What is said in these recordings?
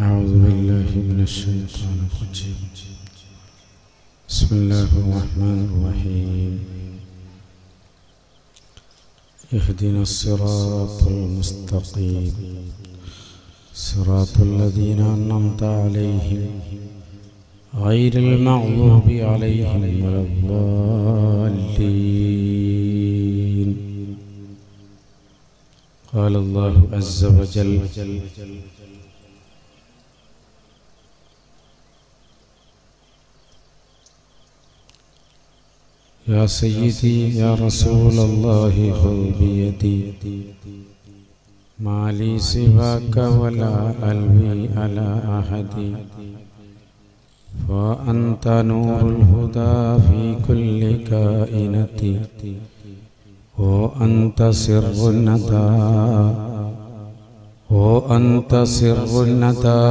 أعوذ بالله من الشيطان الرجيم بسم الله الرحمن الرحيم اهدنا الصراط المستقيم صراط الذين أنعمت عليهم غير المغضوب عليهم ولا الضالين قال الله عز وجل يا سيدي يا رسول الله خذ بيدي ما لي سواك ولا ألوي على أحد فأنت نور الهدى في كل كائنة وأنت سر الندى وأنت سر الندى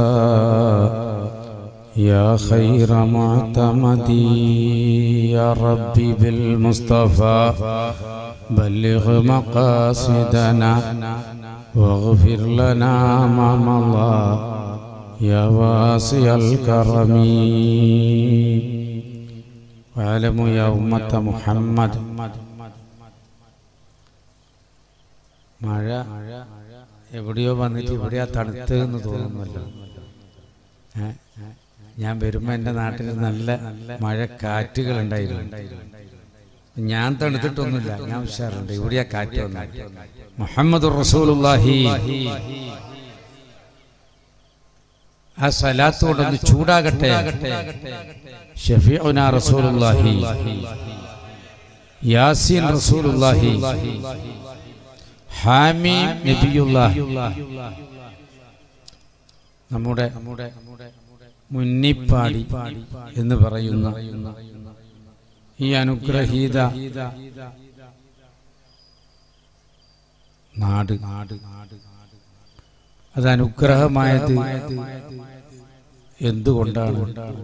يا خير معتمدي يا ربي بالمصطفى بلغ مقاصدنا واغفر لنا ما مضى يا واسع الكرم واعلموا يا أمة محمد മഴ എവിടെയോ വന്നിട്ട് ഇവിടെയാ തണുത്ത് എന്ന് തോന്നുന്നല്ലോ ഏ? ഞാൻ വരുമ്പോൾ എൻ്റെ നാട്ടിൽ നല്ല മഴ കാറ്റുകൾ ഉണ്ടായിരുന്നു ഞാൻ തണുത്തിട്ടൊന്നുമില്ല ഞാൻ ഉഷാറുണ്ട് ഇവിടെയാ കാറ്റ് വന്നത് മുഹമ്മദ് റസൂലുള്ളാഹി ആ സലാത്തോടൊന്ന് ചൂടാകട്ടെ ഷഫീഉന റസൂലുള്ളാഹി യാസീൻ റസൂലുള്ളാഹി ഹാമി നബിയുള്ളാഹി നമ്മുടെ മുന്നിപ്പാടി എന്ന് പറയുന്ന ഈ അനുഗ്രഹീത നാട് അത് അനുഗ്രഹമായത് എന്തുകൊണ്ടാണ്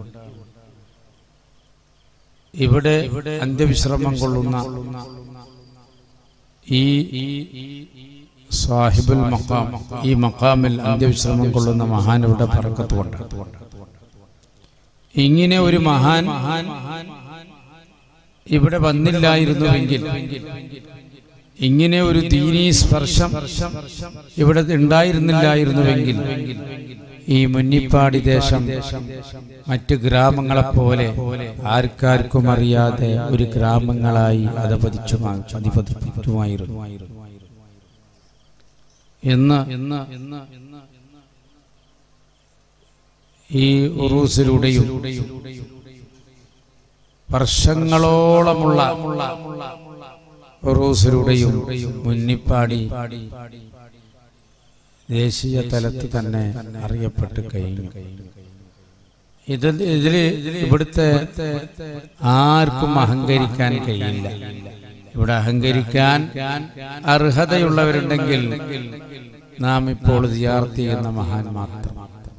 ഇവിടെ അന്ത്യവിശ്രമം കൊള്ളുന്ന ഈ സാഹിബുൽ മക്കാം ഈ മക്കാമിൽ അന്ത്യവിശ്രമം കൊള്ളുന്ന മഹാനവിടെ പറക്കത്ത് കൊണ്ടാണ് ഇങ്ങനെ ഒരു മഹാൻ ഇവിടെ വന്നില്ലായിരുന്നുവെങ്കിൽ ഇങ്ങനെ ഒരു ദീനീ സ്പർശം ഇവിടെ ഉണ്ടായിരുന്നില്ലായിരുന്നുവെങ്കിൽ ഈ മുന്നിപ്പാടി ദേശം മറ്റ് ഗ്രാമങ്ങളെപ്പോലെ ആർക്കാർക്കും അറിയാതെ ഒരു ഗ്രാമങ്ങളായി അധപതിച്ചു അധിപതിക്കുമായിരുന്നു എന്ന് എന്ന് ഈ ഉറൂസിലൂടെയും വർഷങ്ങളോളമുള്ള ഉറൂസിലൂടെയും മുന്നിപ്പാടി ദേശീയ തലത്ത് തന്നെ അറിയപ്പെട്ട് കഴിഞ്ഞു ഇതിൽ ഇതില് ഇവിടുത്തെ ആർക്കും അഹങ്കരിക്കാൻ കഴിയില്ല ഇവിടെ അഹങ്കരിക്കാൻ അർഹതയുള്ളവരുണ്ടെങ്കിൽ നാം ഇപ്പോൾ സിയാർത്ത് ചെയ്യുന്ന മഹാൻ മാത്രം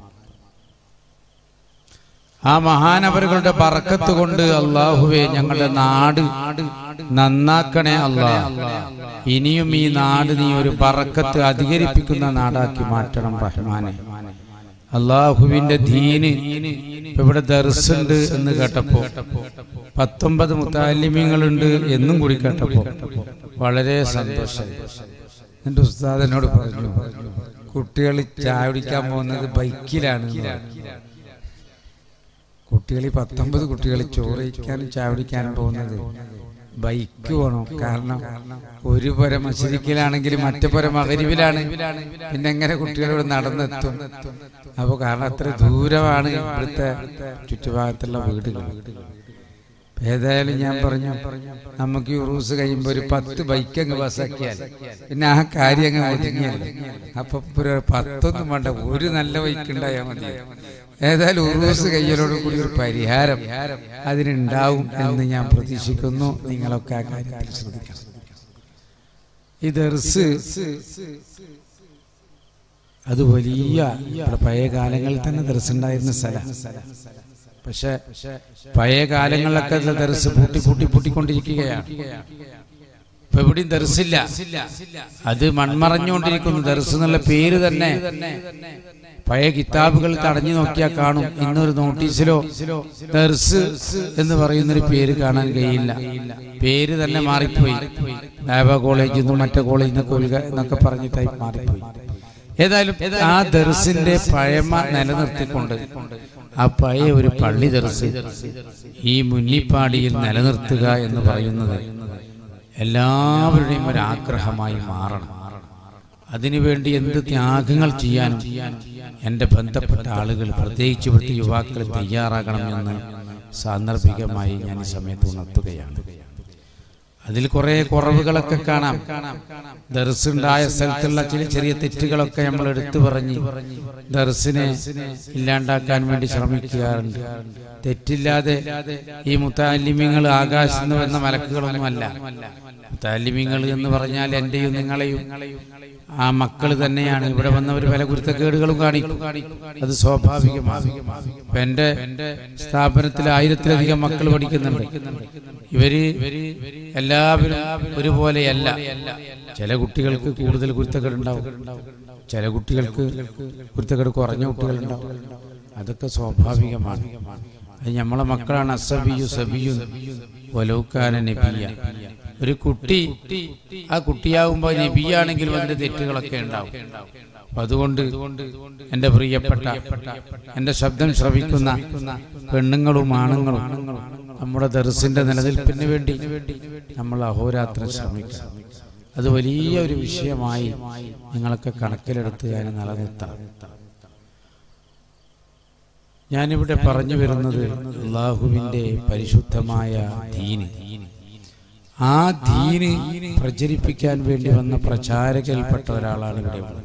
ആ മഹാനവരുകളുടെ പറക്കത്ത് കൊണ്ട് അള്ളാഹുവെ ഞങ്ങളുടെ നാട് നന്നാക്കണേ അല്ലാ ഇനിയും ഈ നാട് നീ ഒരു പറക്കത്ത് അധികരിപ്പിക്കുന്ന നാടാക്കി മാറ്റണം റഹ്മാനെ അള്ളാഹുവിന്റെ ദീന് ഇപ്പൊ ഇവിടെ ദർസുണ്ട് എന്ന് കേട്ടപ്പോ പത്തൊമ്പത് മുത്താലിമ്യങ്ങളുണ്ട് എന്നും കൂടി കേട്ടപ്പോ വളരെ സന്തോഷമായി എന്റെ ഉസ്താദ് എന്നോട് പറഞ്ഞു കുട്ടികൾ ചായ കുടിക്കാൻ പോകുന്നത് ബൈക്കിലാണ് എന്ന് പറഞ്ഞു. കുട്ടികൾ ഈ പത്തൊമ്പത് കുട്ടികൾ ചോറ് കഴിക്കാനും ചായ കുടിക്കാനും പോകുന്നത് ബൈക്ക് വേണം കാരണം ഒരു പുര മശരിക്കലാണെങ്കിൽ മറ്റു പുര മകരിവിലാണ് പിന്നെ എങ്ങനെ കുട്ടികളിവിടെ നടന്നെത്തും അപ്പൊ കാരണം അത്ര ദൂരമാണ് ഇവിടുത്തെ ചുറ്റുഭാഗത്തുള്ള വീടുകൾ ഏതായാലും ഞാൻ പറഞ്ഞു നമുക്ക് ഈ ഉറൂസ് കഴിയുമ്പോൾ ഒരു പത്ത് ബൈക്ക് അങ്ങ് ബസ്സാക്കിയാൽ പിന്നെ ആ കാര്യം അങ്ങ് ഒതുങ്ങിയല്ലോ അപ്പൊ ഒരു പത്തൊന്നും വേണ്ട ഒരു നല്ല ബൈക്ക് ഉണ്ടായാൽ മതി ഏതായാലും ഉറൂസ് കയ്യലോട് കൂടി ഒരു പരിഹാരം അതിനുണ്ടാവും എന്ന് ഞാൻ പ്രതീക്ഷിക്കുന്നു നിങ്ങളൊക്കെ ആ കാര്യത്തിൽ ശ്രദ്ധിക്കണം ഈ ദർസ് അത് വലിയ ഇവിടെ പഴയ കാലങ്ങളിൽ തന്നെ ദർസ് ഉണ്ടായിരുന്ന സ്ഥലം പക്ഷെ പഴയ കാലങ്ങളിലൊക്കെ ദർസ് പൂട്ടി പൂട്ടി പൂട്ടിക്കൊണ്ടിരിക്കുകയാണ് ഇപ്പൊ എവിടെയും ദർസില്ല അത് മൺമറഞ്ഞുകൊണ്ടിരിക്കുന്നു ദർസ് എന്നുള്ള പേര് തന്നെ പഴയ കിതാബുകൾ തടഞ്ഞു നോക്കിയാൽ കാണും ഇന്നൊരു നോട്ടീസിലോ ദർസ് എന്ന് പറയുന്നൊരു പേര് കാണാൻ കഴിയില്ല പേര് തന്നെ മാറിപ്പോയി ദാബ കോളേജിൽ നിന്നും മറ്റേ കോളേജിൽ നിന്നൊക്കെ ഉൽഗ എന്നൊക്കെ പറഞ്ഞിട്ടായി മാറിപ്പോയി ഏതായാലും ആ ദർസിന്റെ പഴമ നിലനിർത്തിക്കൊണ്ട് ആ പഴയ ഒരു പള്ളി ദർസ് ഈ മുന്നിപ്പാടിയിൽ നിലനിർത്തുക എന്ന് പറയുന്നത് എല്ലാവരുടെയും ഒരു ആഗ്രഹമായി മാറണം അതിനുവേണ്ടി എന്ത് ത്യാഗങ്ങൾ ചെയ്യാനും എൻ്റെ ബന്ധപ്പെട്ട ആളുകൾ പ്രത്യേകിച്ച് ഇവിടുത്തെ യുവാക്കൾ തയ്യാറാകണമെന്ന് സാന്ദർഭികമായി ഞാൻ ഈ സമയത്ത് ഉണർത്തുകയാണ് അതിൽ കുറെ കുറവുകളൊക്കെ കാണാം ദർസുണ്ടായ സ്ഥലത്തുള്ള ചില ചെറിയ തെറ്റുകളൊക്കെ നമ്മൾ എടുത്തു പറഞ്ഞ് ദർസിനെ ഇല്ലാണ്ടാക്കാൻ വേണ്ടി ശ്രമിക്കാറുണ്ട് തെറ്റില്ലാതെ ഈ മുത്താലിമ്യങ്ങൾ ആകാശത്ത് നിന്ന് വന്ന മലക്കുകളൊന്നുമല്ല മുത്താലിമ്യങ്ങൾ എന്ന് പറഞ്ഞാൽ എൻ്റെയും നിങ്ങളെയും ആ മക്കൾ തന്നെയാണ് ഇവിടെ വന്നവർ പല കുരുത്തക്കേടുകളും കാണിക്കും അത് സ്വാഭാവികമാണ് ഇപ്പൊ എന്റെ സ്ഥാപനത്തിൽ ആയിരത്തിലധികം മക്കൾ പഠിക്കുന്നുണ്ട് ഇവര് എല്ലാവരും ഒരുപോലെയല്ല ചില കുട്ടികൾക്ക് കൂടുതൽ കുരുത്തക്കേട് ഉണ്ടാവും ചില കുട്ടികൾക്ക് കുരുത്തക്കേട് കുറഞ്ഞ കുട്ടികളുണ്ടാവും അതൊക്കെ സ്വാഭാവികമാണ് അത് നമ്മളെ മക്കളാണ് അസബിയു സബിയു വലൗക്കാന നബിയ ഒരു കുട്ടി ആ കുട്ടിയാകുമ്പോൾ നബിയാണെങ്കിലും അതിന്റെ തെറ്റുകളൊക്കെ ഉണ്ടാവും അപ്പൊ അതുകൊണ്ട് എൻ്റെ പ്രിയപ്പെട്ട എൻ്റെ ശബ്ദം ശ്രവിക്കുന്ന പെണ്ണുങ്ങളും ആണുങ്ങളും നമ്മുടെ ദർസിന്റെ നിലനിൽപ്പിന് വേണ്ടി നമ്മൾ അഹോരാത്രം ശ്രമിക്കണം അത് വലിയ ഒരു വിഷയമായി നിങ്ങളൊക്കെ കണക്കിലെടുത്ത് അതിനെ നിലനിർത്തണം ഞാനിവിടെ പറഞ്ഞു വരുന്നത് അള്ളാഹുവിൻ്റെ പരിശുദ്ധമായ ദീന് ആ ദീന് പ്രചരിപ്പിക്കാൻ വേണ്ടി വന്ന പ്രചാരകയിൽപ്പെട്ട ഒരാളാണ് ഇവിടെ ഉള്ളത്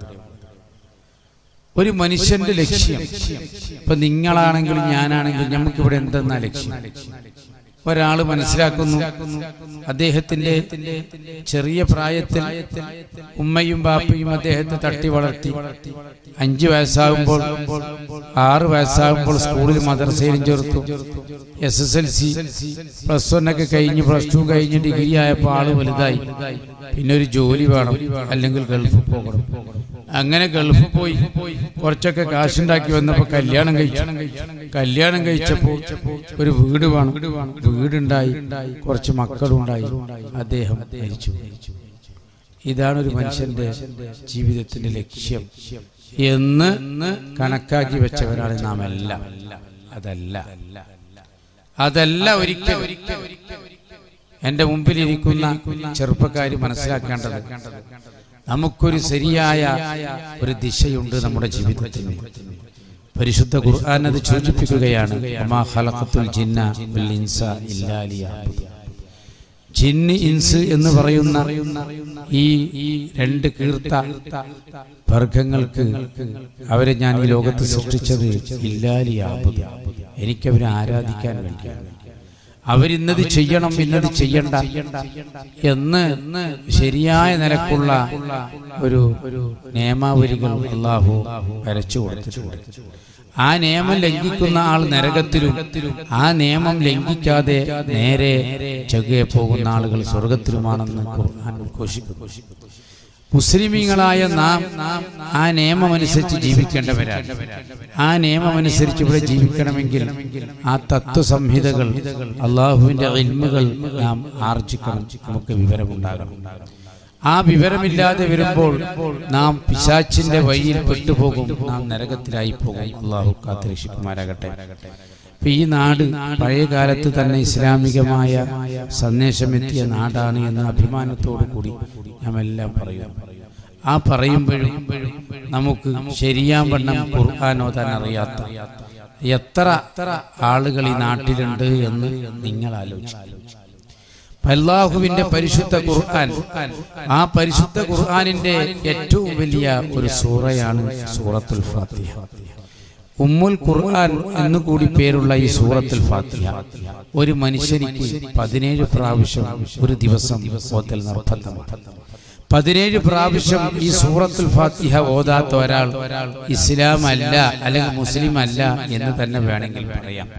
ഒരു മനുഷ്യന്റെ ലക്ഷ്യം ഇപ്പൊ നിങ്ങളാണെങ്കിലും ഞാനാണെങ്കിലും നമുക്കിവിടെ എന്തെന്നാ ലക്ഷ്യം ഒരാൾ മനസ്സിലാക്കുന്നു അദ്ദേഹത്തിന്റെ ചെറിയ പ്രായത്തിൽ ഉമ്മയും ബാപ്പയും അദ്ദേഹത്തെ തട്ടി വളർത്തി അഞ്ചു വയസ്സാകുമ്പോൾ ആറ് വയസ്സാകുമ്പോൾ സ്കൂളിൽ മദ്രസയിലും ചേർത്തു S S L C plus one ഒക്കെ കഴിഞ്ഞ് പ്ലസ് ടു കഴിഞ്ഞ് ഡിഗ്രി ആയപ്പോൾ ആള് വലുതായി പിന്നെ ഒരു ജോലി വേണം അല്ലെങ്കിൽ ഗൾഫിൽ പോകണം അങ്ങനെ ഗൾഫിൽ പോയി കുറച്ചൊക്കെ കാശുണ്ടാക്കി വന്നപ്പോ കല്യാണം കഴിച്ചു കല്യാണം കഴിച്ചപ്പോ ഒരു വീട് വേണം വീടുണ്ടായി കുറച്ച് മക്കളുണ്ടായി അദ്ദേഹം മരിച്ചു ഇതാണ് ഒരു മനുഷ്യന്റെ ജീവിതത്തിന്റെ ലക്ഷ്യം എന്ന് കണക്കാക്കി വെച്ചവരാണ് നാം എല്ലാം അതല്ല അതല്ല ഒരിക്കൽ എന്റെ മുമ്പിലിരിക്കുന്ന ചെറുപ്പക്കാര് മനസ്സിലാക്കേണ്ടത് നമുക്കൊരു ശരിയായ ഒരു ദിശയുണ്ട് നമ്മുടെ ജീവിതത്തിന് പരിശുദ്ധ ഖുർആൻ അത് സൂചിപ്പിക്കുകയാണ് വമാ ഖലഖത്തുൽ ജിന്ന വൽ ഇൻസ ഇല്ലാ ലിയഅ്ബുദൂൻ. ജിന്ന് ഇൻസ് എന്ന് പറയുന്ന ഈ ഈ രണ്ട് കീർത്ത വർഗങ്ങൾക്ക് അവരെ ഞാൻ ഈ ലോകത്ത് സൃഷ്ടിച്ചത് ഇല്ലാലിയാബുദ എനിക്കവരെ ആരാധിക്കാൻ വേണ്ടിയാണ് അവരിന്നത് ചെയ്യണം ഇന്നത് ചെയ്യണ്ട എന്ന് ശരിയായ നിലക്കുള്ള ഒരു നിയമാവലികൾ അള്ളാഹു വരച്ചു കൊടുത്തിട്ടുണ്ട് ആ നിയമം ലംഘിക്കുന്ന ആൾ നരകത്തിലും ആ നിയമം ലംഘിക്കാതെ നേരെ ചെകുകെ പോകുന്ന ആളുകൾ സ്വർഗത്തിലുമാണെന്ന് ഖുർആൻ ഉദ്ഘോഷിക്കുന്നു മുസ്ലിമീങ്ങളായ നാം ആ നിയമമനുസരിച്ച് ജീവിക്കേണ്ടവരാണ് ആ നിയമമനുസരിച്ച് ഇവിടെ ജീവിക്കണമെങ്കിൽ ആ തത്വസംഹിതകൾ അള്ളാഹുവിന്റെ ഇൽമുകൾ നാം ആർജിക്കണം നമുക്ക് വിവരമുണ്ടാകണം ആ വിവരമില്ലാതെ വരുമ്പോൾ നാം പിശാച്ചിന്റെ വഴിയിൽ പെട്ടുപോകും നാം നരകത്തിലായി പോകും അള്ളാഹു കാത്തിരക്ഷിക്കുമാരാകട്ടെ ഇപ്പൊ ഈ നാട് പഴയ കാലത്ത് തന്നെ ഇസ്ലാമികമായ സന്ദേശമെത്തിയ നാടാണ് എന്ന അഭിമാനത്തോടു കൂടി നാം എല്ലാം പറയുന്നു ആ പറയുമ്പോഴും നമുക്ക് ശരിയാൻ വണ്ണം ഖുർആൻ ഓതാൻ അറിയാത്ത എത്ര ആളുകൾ ഈ നാട്ടിലുണ്ട് എന്ന് നിങ്ങൾ ആലോചിച്ചു അല്ലാഹുവിന്റെ പരിശുദ്ധ ഖുർആൻ ആ പരിശുദ്ധ ഖുർആനിന്റെ ഏറ്റവും വലിയ ഒരു സൂറയാണ് സൂറത്തുൽ ഫാത്തിഹ ഉമ്മുൽ ഖുർആൻ എന്നു കൂടി പേരുള്ള ഈ സൂറത്തുൽ ഫാത്തിഹ ഒരു മനുഷ്യനിക്ക് പതിനേഴ് പ്രാവശ്യം ഒരു ദിവസം ഓതൽ നിർബന്ധമാണ് പതിനേഴ് പ്രാവശ്യം ഈ സൂറത്തുൽ ഫാത്തിഹ ഓതാത്ത ഒരാൾ ഇസ്ലാം അല്ല അല്ലെങ്കിൽ മുസ്ലിം അല്ല എന്ന് തന്നെ വേണമെങ്കിൽ പറയാം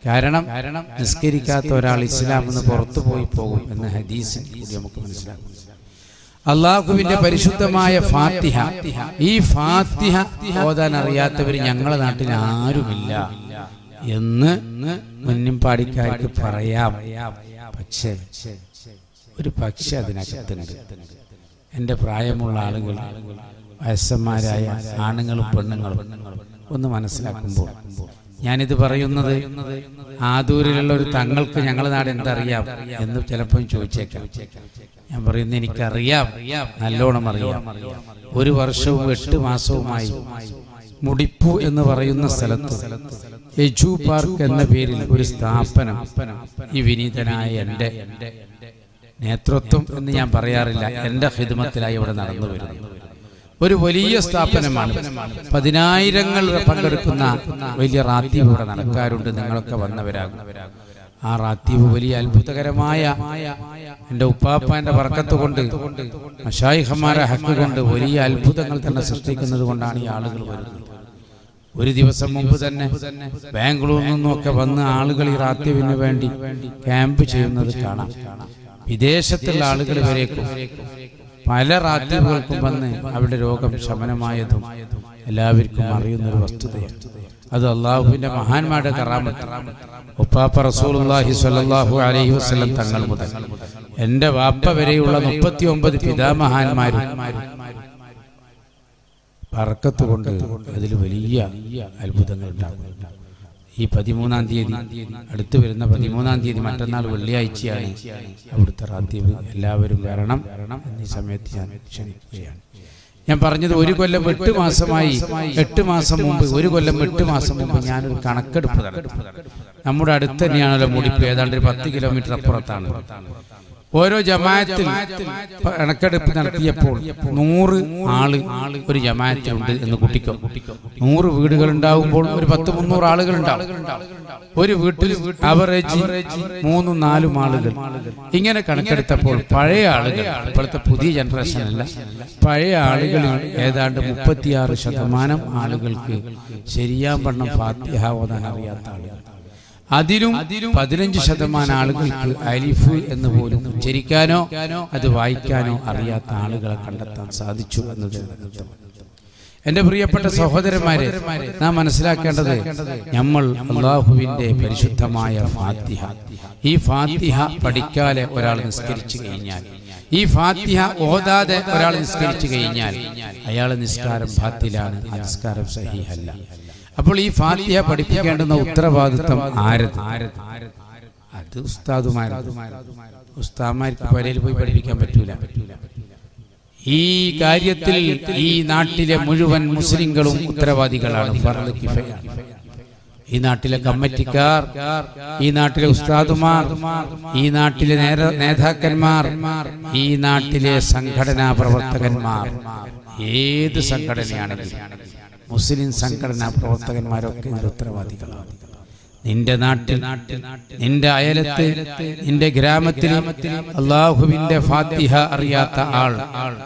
കാരണം നിസ്കരിക്കാത്ത ഒരാൾ ഇസ്ലാം എന്ന് പുറത്തു പോയി പോകും എന്ന് ഹദീസിൽ കൂടി നമുക്ക് മനസ്സിലാക്കും അള്ളാഹുവിന്റെ പരിശുദ്ധമായ ഫാത്തിഹ ഈ ഫാത്തിഹ ഓതാൻ അറിയാത്തവർ ഞങ്ങളുടെ നാട്ടിൽ ആരുമില്ല എന്ന് മുന്നും പാടിക്കാർക്ക് പറയാം പക്ഷേ ഒരു പക്ഷെ അതിനകത്തുണ്ട് എൻ്റെ പ്രായമുള്ള ആളുകൾ വയസ്സന്മാരായ ആണുങ്ങളും പെണ്ണുങ്ങളും ഒന്ന് മനസ്സിലാക്കുമ്പോൾ ഞാനിത് പറയുന്നത് ആദൂരിലുള്ള ഒരു തങ്ങൾക്ക് ഞങ്ങളുടെ നാട് എന്തറിയാം എന്ന് ചിലപ്പോൾ ചോദിച്ചേക്കാം ഞാൻ പറയുന്നത് എനിക്കറിയാം നല്ലോണം അറിയാം ഒരു വർഷവും എട്ട് മാസവുമായി മുടിപ്പു എന്ന് പറയുന്ന സ്ഥലത്ത് യജു പാർക്ക് എന്ന പേരിൽ ഒരു സ്ഥാപനം ഈ വിനീതനായ എൻ്റെ നേതൃത്വം എന്ന് ഞാൻ പറയാറില്ല എൻ്റെ ഹിദ്മത്തിലായി ഇവിടെ നടന്നു വരുന്നു ഒരു വലിയ സ്ഥാപനമാണ് പതിനായിരങ്ങൾ പങ്കെടുക്കുന്ന വലിയ റാത്തീവ് ഇവിടെ നടക്കാറുണ്ട് നിങ്ങളൊക്കെ വന്നവരാകും ആ റാത്തീവ് വലിയ അത്ഭുതകരമായ എൻ്റെ ഉപ്പാപ്പാന്റെ വർക്കത്ത് കൊണ്ട് മഷായിഹന്മാരെ ഹക്ക് കൊണ്ട് വലിയ അത്ഭുതങ്ങൾ തന്നെ സൃഷ്ടിക്കുന്നത് കൊണ്ടാണ് ഈ ആളുകൾ വരുന്നത് ഒരു ദിവസം മുമ്പ് തന്നെ ബാംഗ്ലൂരിൽ നിന്നൊക്കെ വന്ന് ആളുകൾ ഈ റാത്തീവിന് വേണ്ടി ക്യാമ്പ് ചെയ്യുന്നത് കാണാം വിദേശത്തുള്ള ആളുകൾ വരേക്കും പല റാത്തീവുകൾക്കും വന്ന് അവിടെ രോഗം ശമനമായതും എല്ലാവർക്കും അറിയുന്നൊരു വസ്തുതയാണ് അത് അള്ളാഹുവിന്റെ മഹാന്മാരുടെ കറാമത്ത് ഉപ്പാപ്പ റസൂലുള്ളാഹി സ്വല്ലല്ലാഹു അലൈഹി വസല്ലം തങ്ങൾ മുതൽ എൻ്റെ വാപ്പ വരെയുള്ള മുപ്പത്തി ഒമ്പത് പിതാമഹാന്മാരും പറക്കത്ത് കൊണ്ട് അതിൽ വലിയ അത്ഭുതങ്ങൾ ഉണ്ടാകും ഈ പതിമൂന്നാം തീയതി അടുത്ത് വരുന്ന പതിമൂന്നാം തീയതി മറ്റന്നാൾ വെള്ളിയാഴ്ചയാണ് അവിടുത്തെ റാത്തീവ് എല്ലാവരും വരണം എന്നീ സമയത്ത് ഞാൻ ക്ഷണിക്കുകയാണ് ഞാൻ പറഞ്ഞത് ഒരു കൊല്ലം എട്ട് മാസമായി എട്ട് മാസം മുമ്പ് ഒരു കൊല്ലം എട്ട് മാസം മുമ്പ് ഞാനൊരു കണക്കെടുപ്പ് നടത്തി നമ്മുടെ അടുത്ത് തന്നെയാണല്ലോ മുടിപ്പ് ഏതാണ്ട് ഒരു പത്ത് കിലോമീറ്റർ അപ്പുറത്താണ് ഓരോ ജമാഅത്തിൽ കണക്കെടുപ്പ് നടത്തിയപ്പോൾ നൂറ് ആള് ഒരു ജമാഅത്തിലുണ്ട് എന്ന് കുട്ടിക്കോ നൂറ് വീടുകൾ ഉണ്ടാവുമ്പോൾ ഒരു പത്ത് മുന്നൂറ് ആളുകൾ ഉണ്ടാവും ഒരു വീട്ടിൽ അവറേജ് മൂന്നും നാലും ആളുകൾ ഇങ്ങനെ കണക്കെടുത്തപ്പോൾ പഴയ ആളുകൾ ഇപ്പോഴത്തെ പുതിയ ജനറേഷൻ അല്ല പഴയ ആളുകളിൽ ഏതാണ്ട് മുപ്പത്തിയാറ് ശതമാനം ആളുകൾക്ക് ശരിയാവണ്ണം ഫാത്തിഹ ഓതാൻ അറിയാത്ത ആളുകൾ അതിലും പതിനഞ്ച് ശതമാനം ആളുകൾക്ക് അലിഫ് എന്ന് പോലും ഉച്ചരിക്കാനോ അത് വായിക്കാനോ അറിയാത്ത ആളുകളെ കണ്ടെത്താൻ സാധിച്ചു എന്നത് എന്റെ പ്രിയപ്പെട്ട സഹോദരന്മാരെ നാം മനസ്സിലാക്കേണ്ടത് നമ്മൾ അള്ളാഹുവിന്റെ പരിശുദ്ധമായ ഫാത്തിഹ ഈ ഫാത്തിഹ പഠിക്കാതെ ഒരാൾ നിസ്കരിച്ചു കഴിഞ്ഞാൽ ഈ ഫാത്തിഹ ഓതാതെ ഒരാൾ നിസ്കരിച്ചു കഴിഞ്ഞാൽ അയാൾ നിസ്കാരം ഫാത്തിലാണ് ആ നിസ്കാരം സഹിഹല്ല അപ്പോൾ ഈ ഫാത്തിഹ പഠിപ്പിക്കേണ്ടുന്ന ഉത്തരവാദിത്വം ആരത് അത് ഉസ്താദുമാരത് ഉസ്താദ്മാർക്ക് പരയിൽ പോയി പഠിപ്പിക്കാൻ പറ്റൂല ഈ കാര്യത്തിൽ ഈ നാട്ടിലെ മുഴുവൻ മുസ്ലിങ്ങളും ഉത്തരവാദികളാണ് ഫർദ് കിഫയാണ് ഈ നാട്ടിലെ കമ്മിറ്റിക്കാർ ഈ നാട്ടിലെ ഉസ്താദുമാർ ഈ നാട്ടിലെ നേര- നേതാക്കന്മാർ ഈ നാട്ടിലെ സംഘടനാ പ്രവർത്തകന്മാർ ഏത് സംഘടനയാണെങ്കിലും മുസ്ലിം സംഘടനാ പ്രവർത്തകന്മാരൊക്കെ ഇതിന്റെ ഉത്തരവാദികളാണ് നിന്റെ നാട്ടിൽ നിന്റെ അയലത്ത് നിന്റെ ഗ്രാമത്തിൽ അള്ളാഹുവിന്റെ ഫാത്തിഹ അറിയാത്ത ആൾ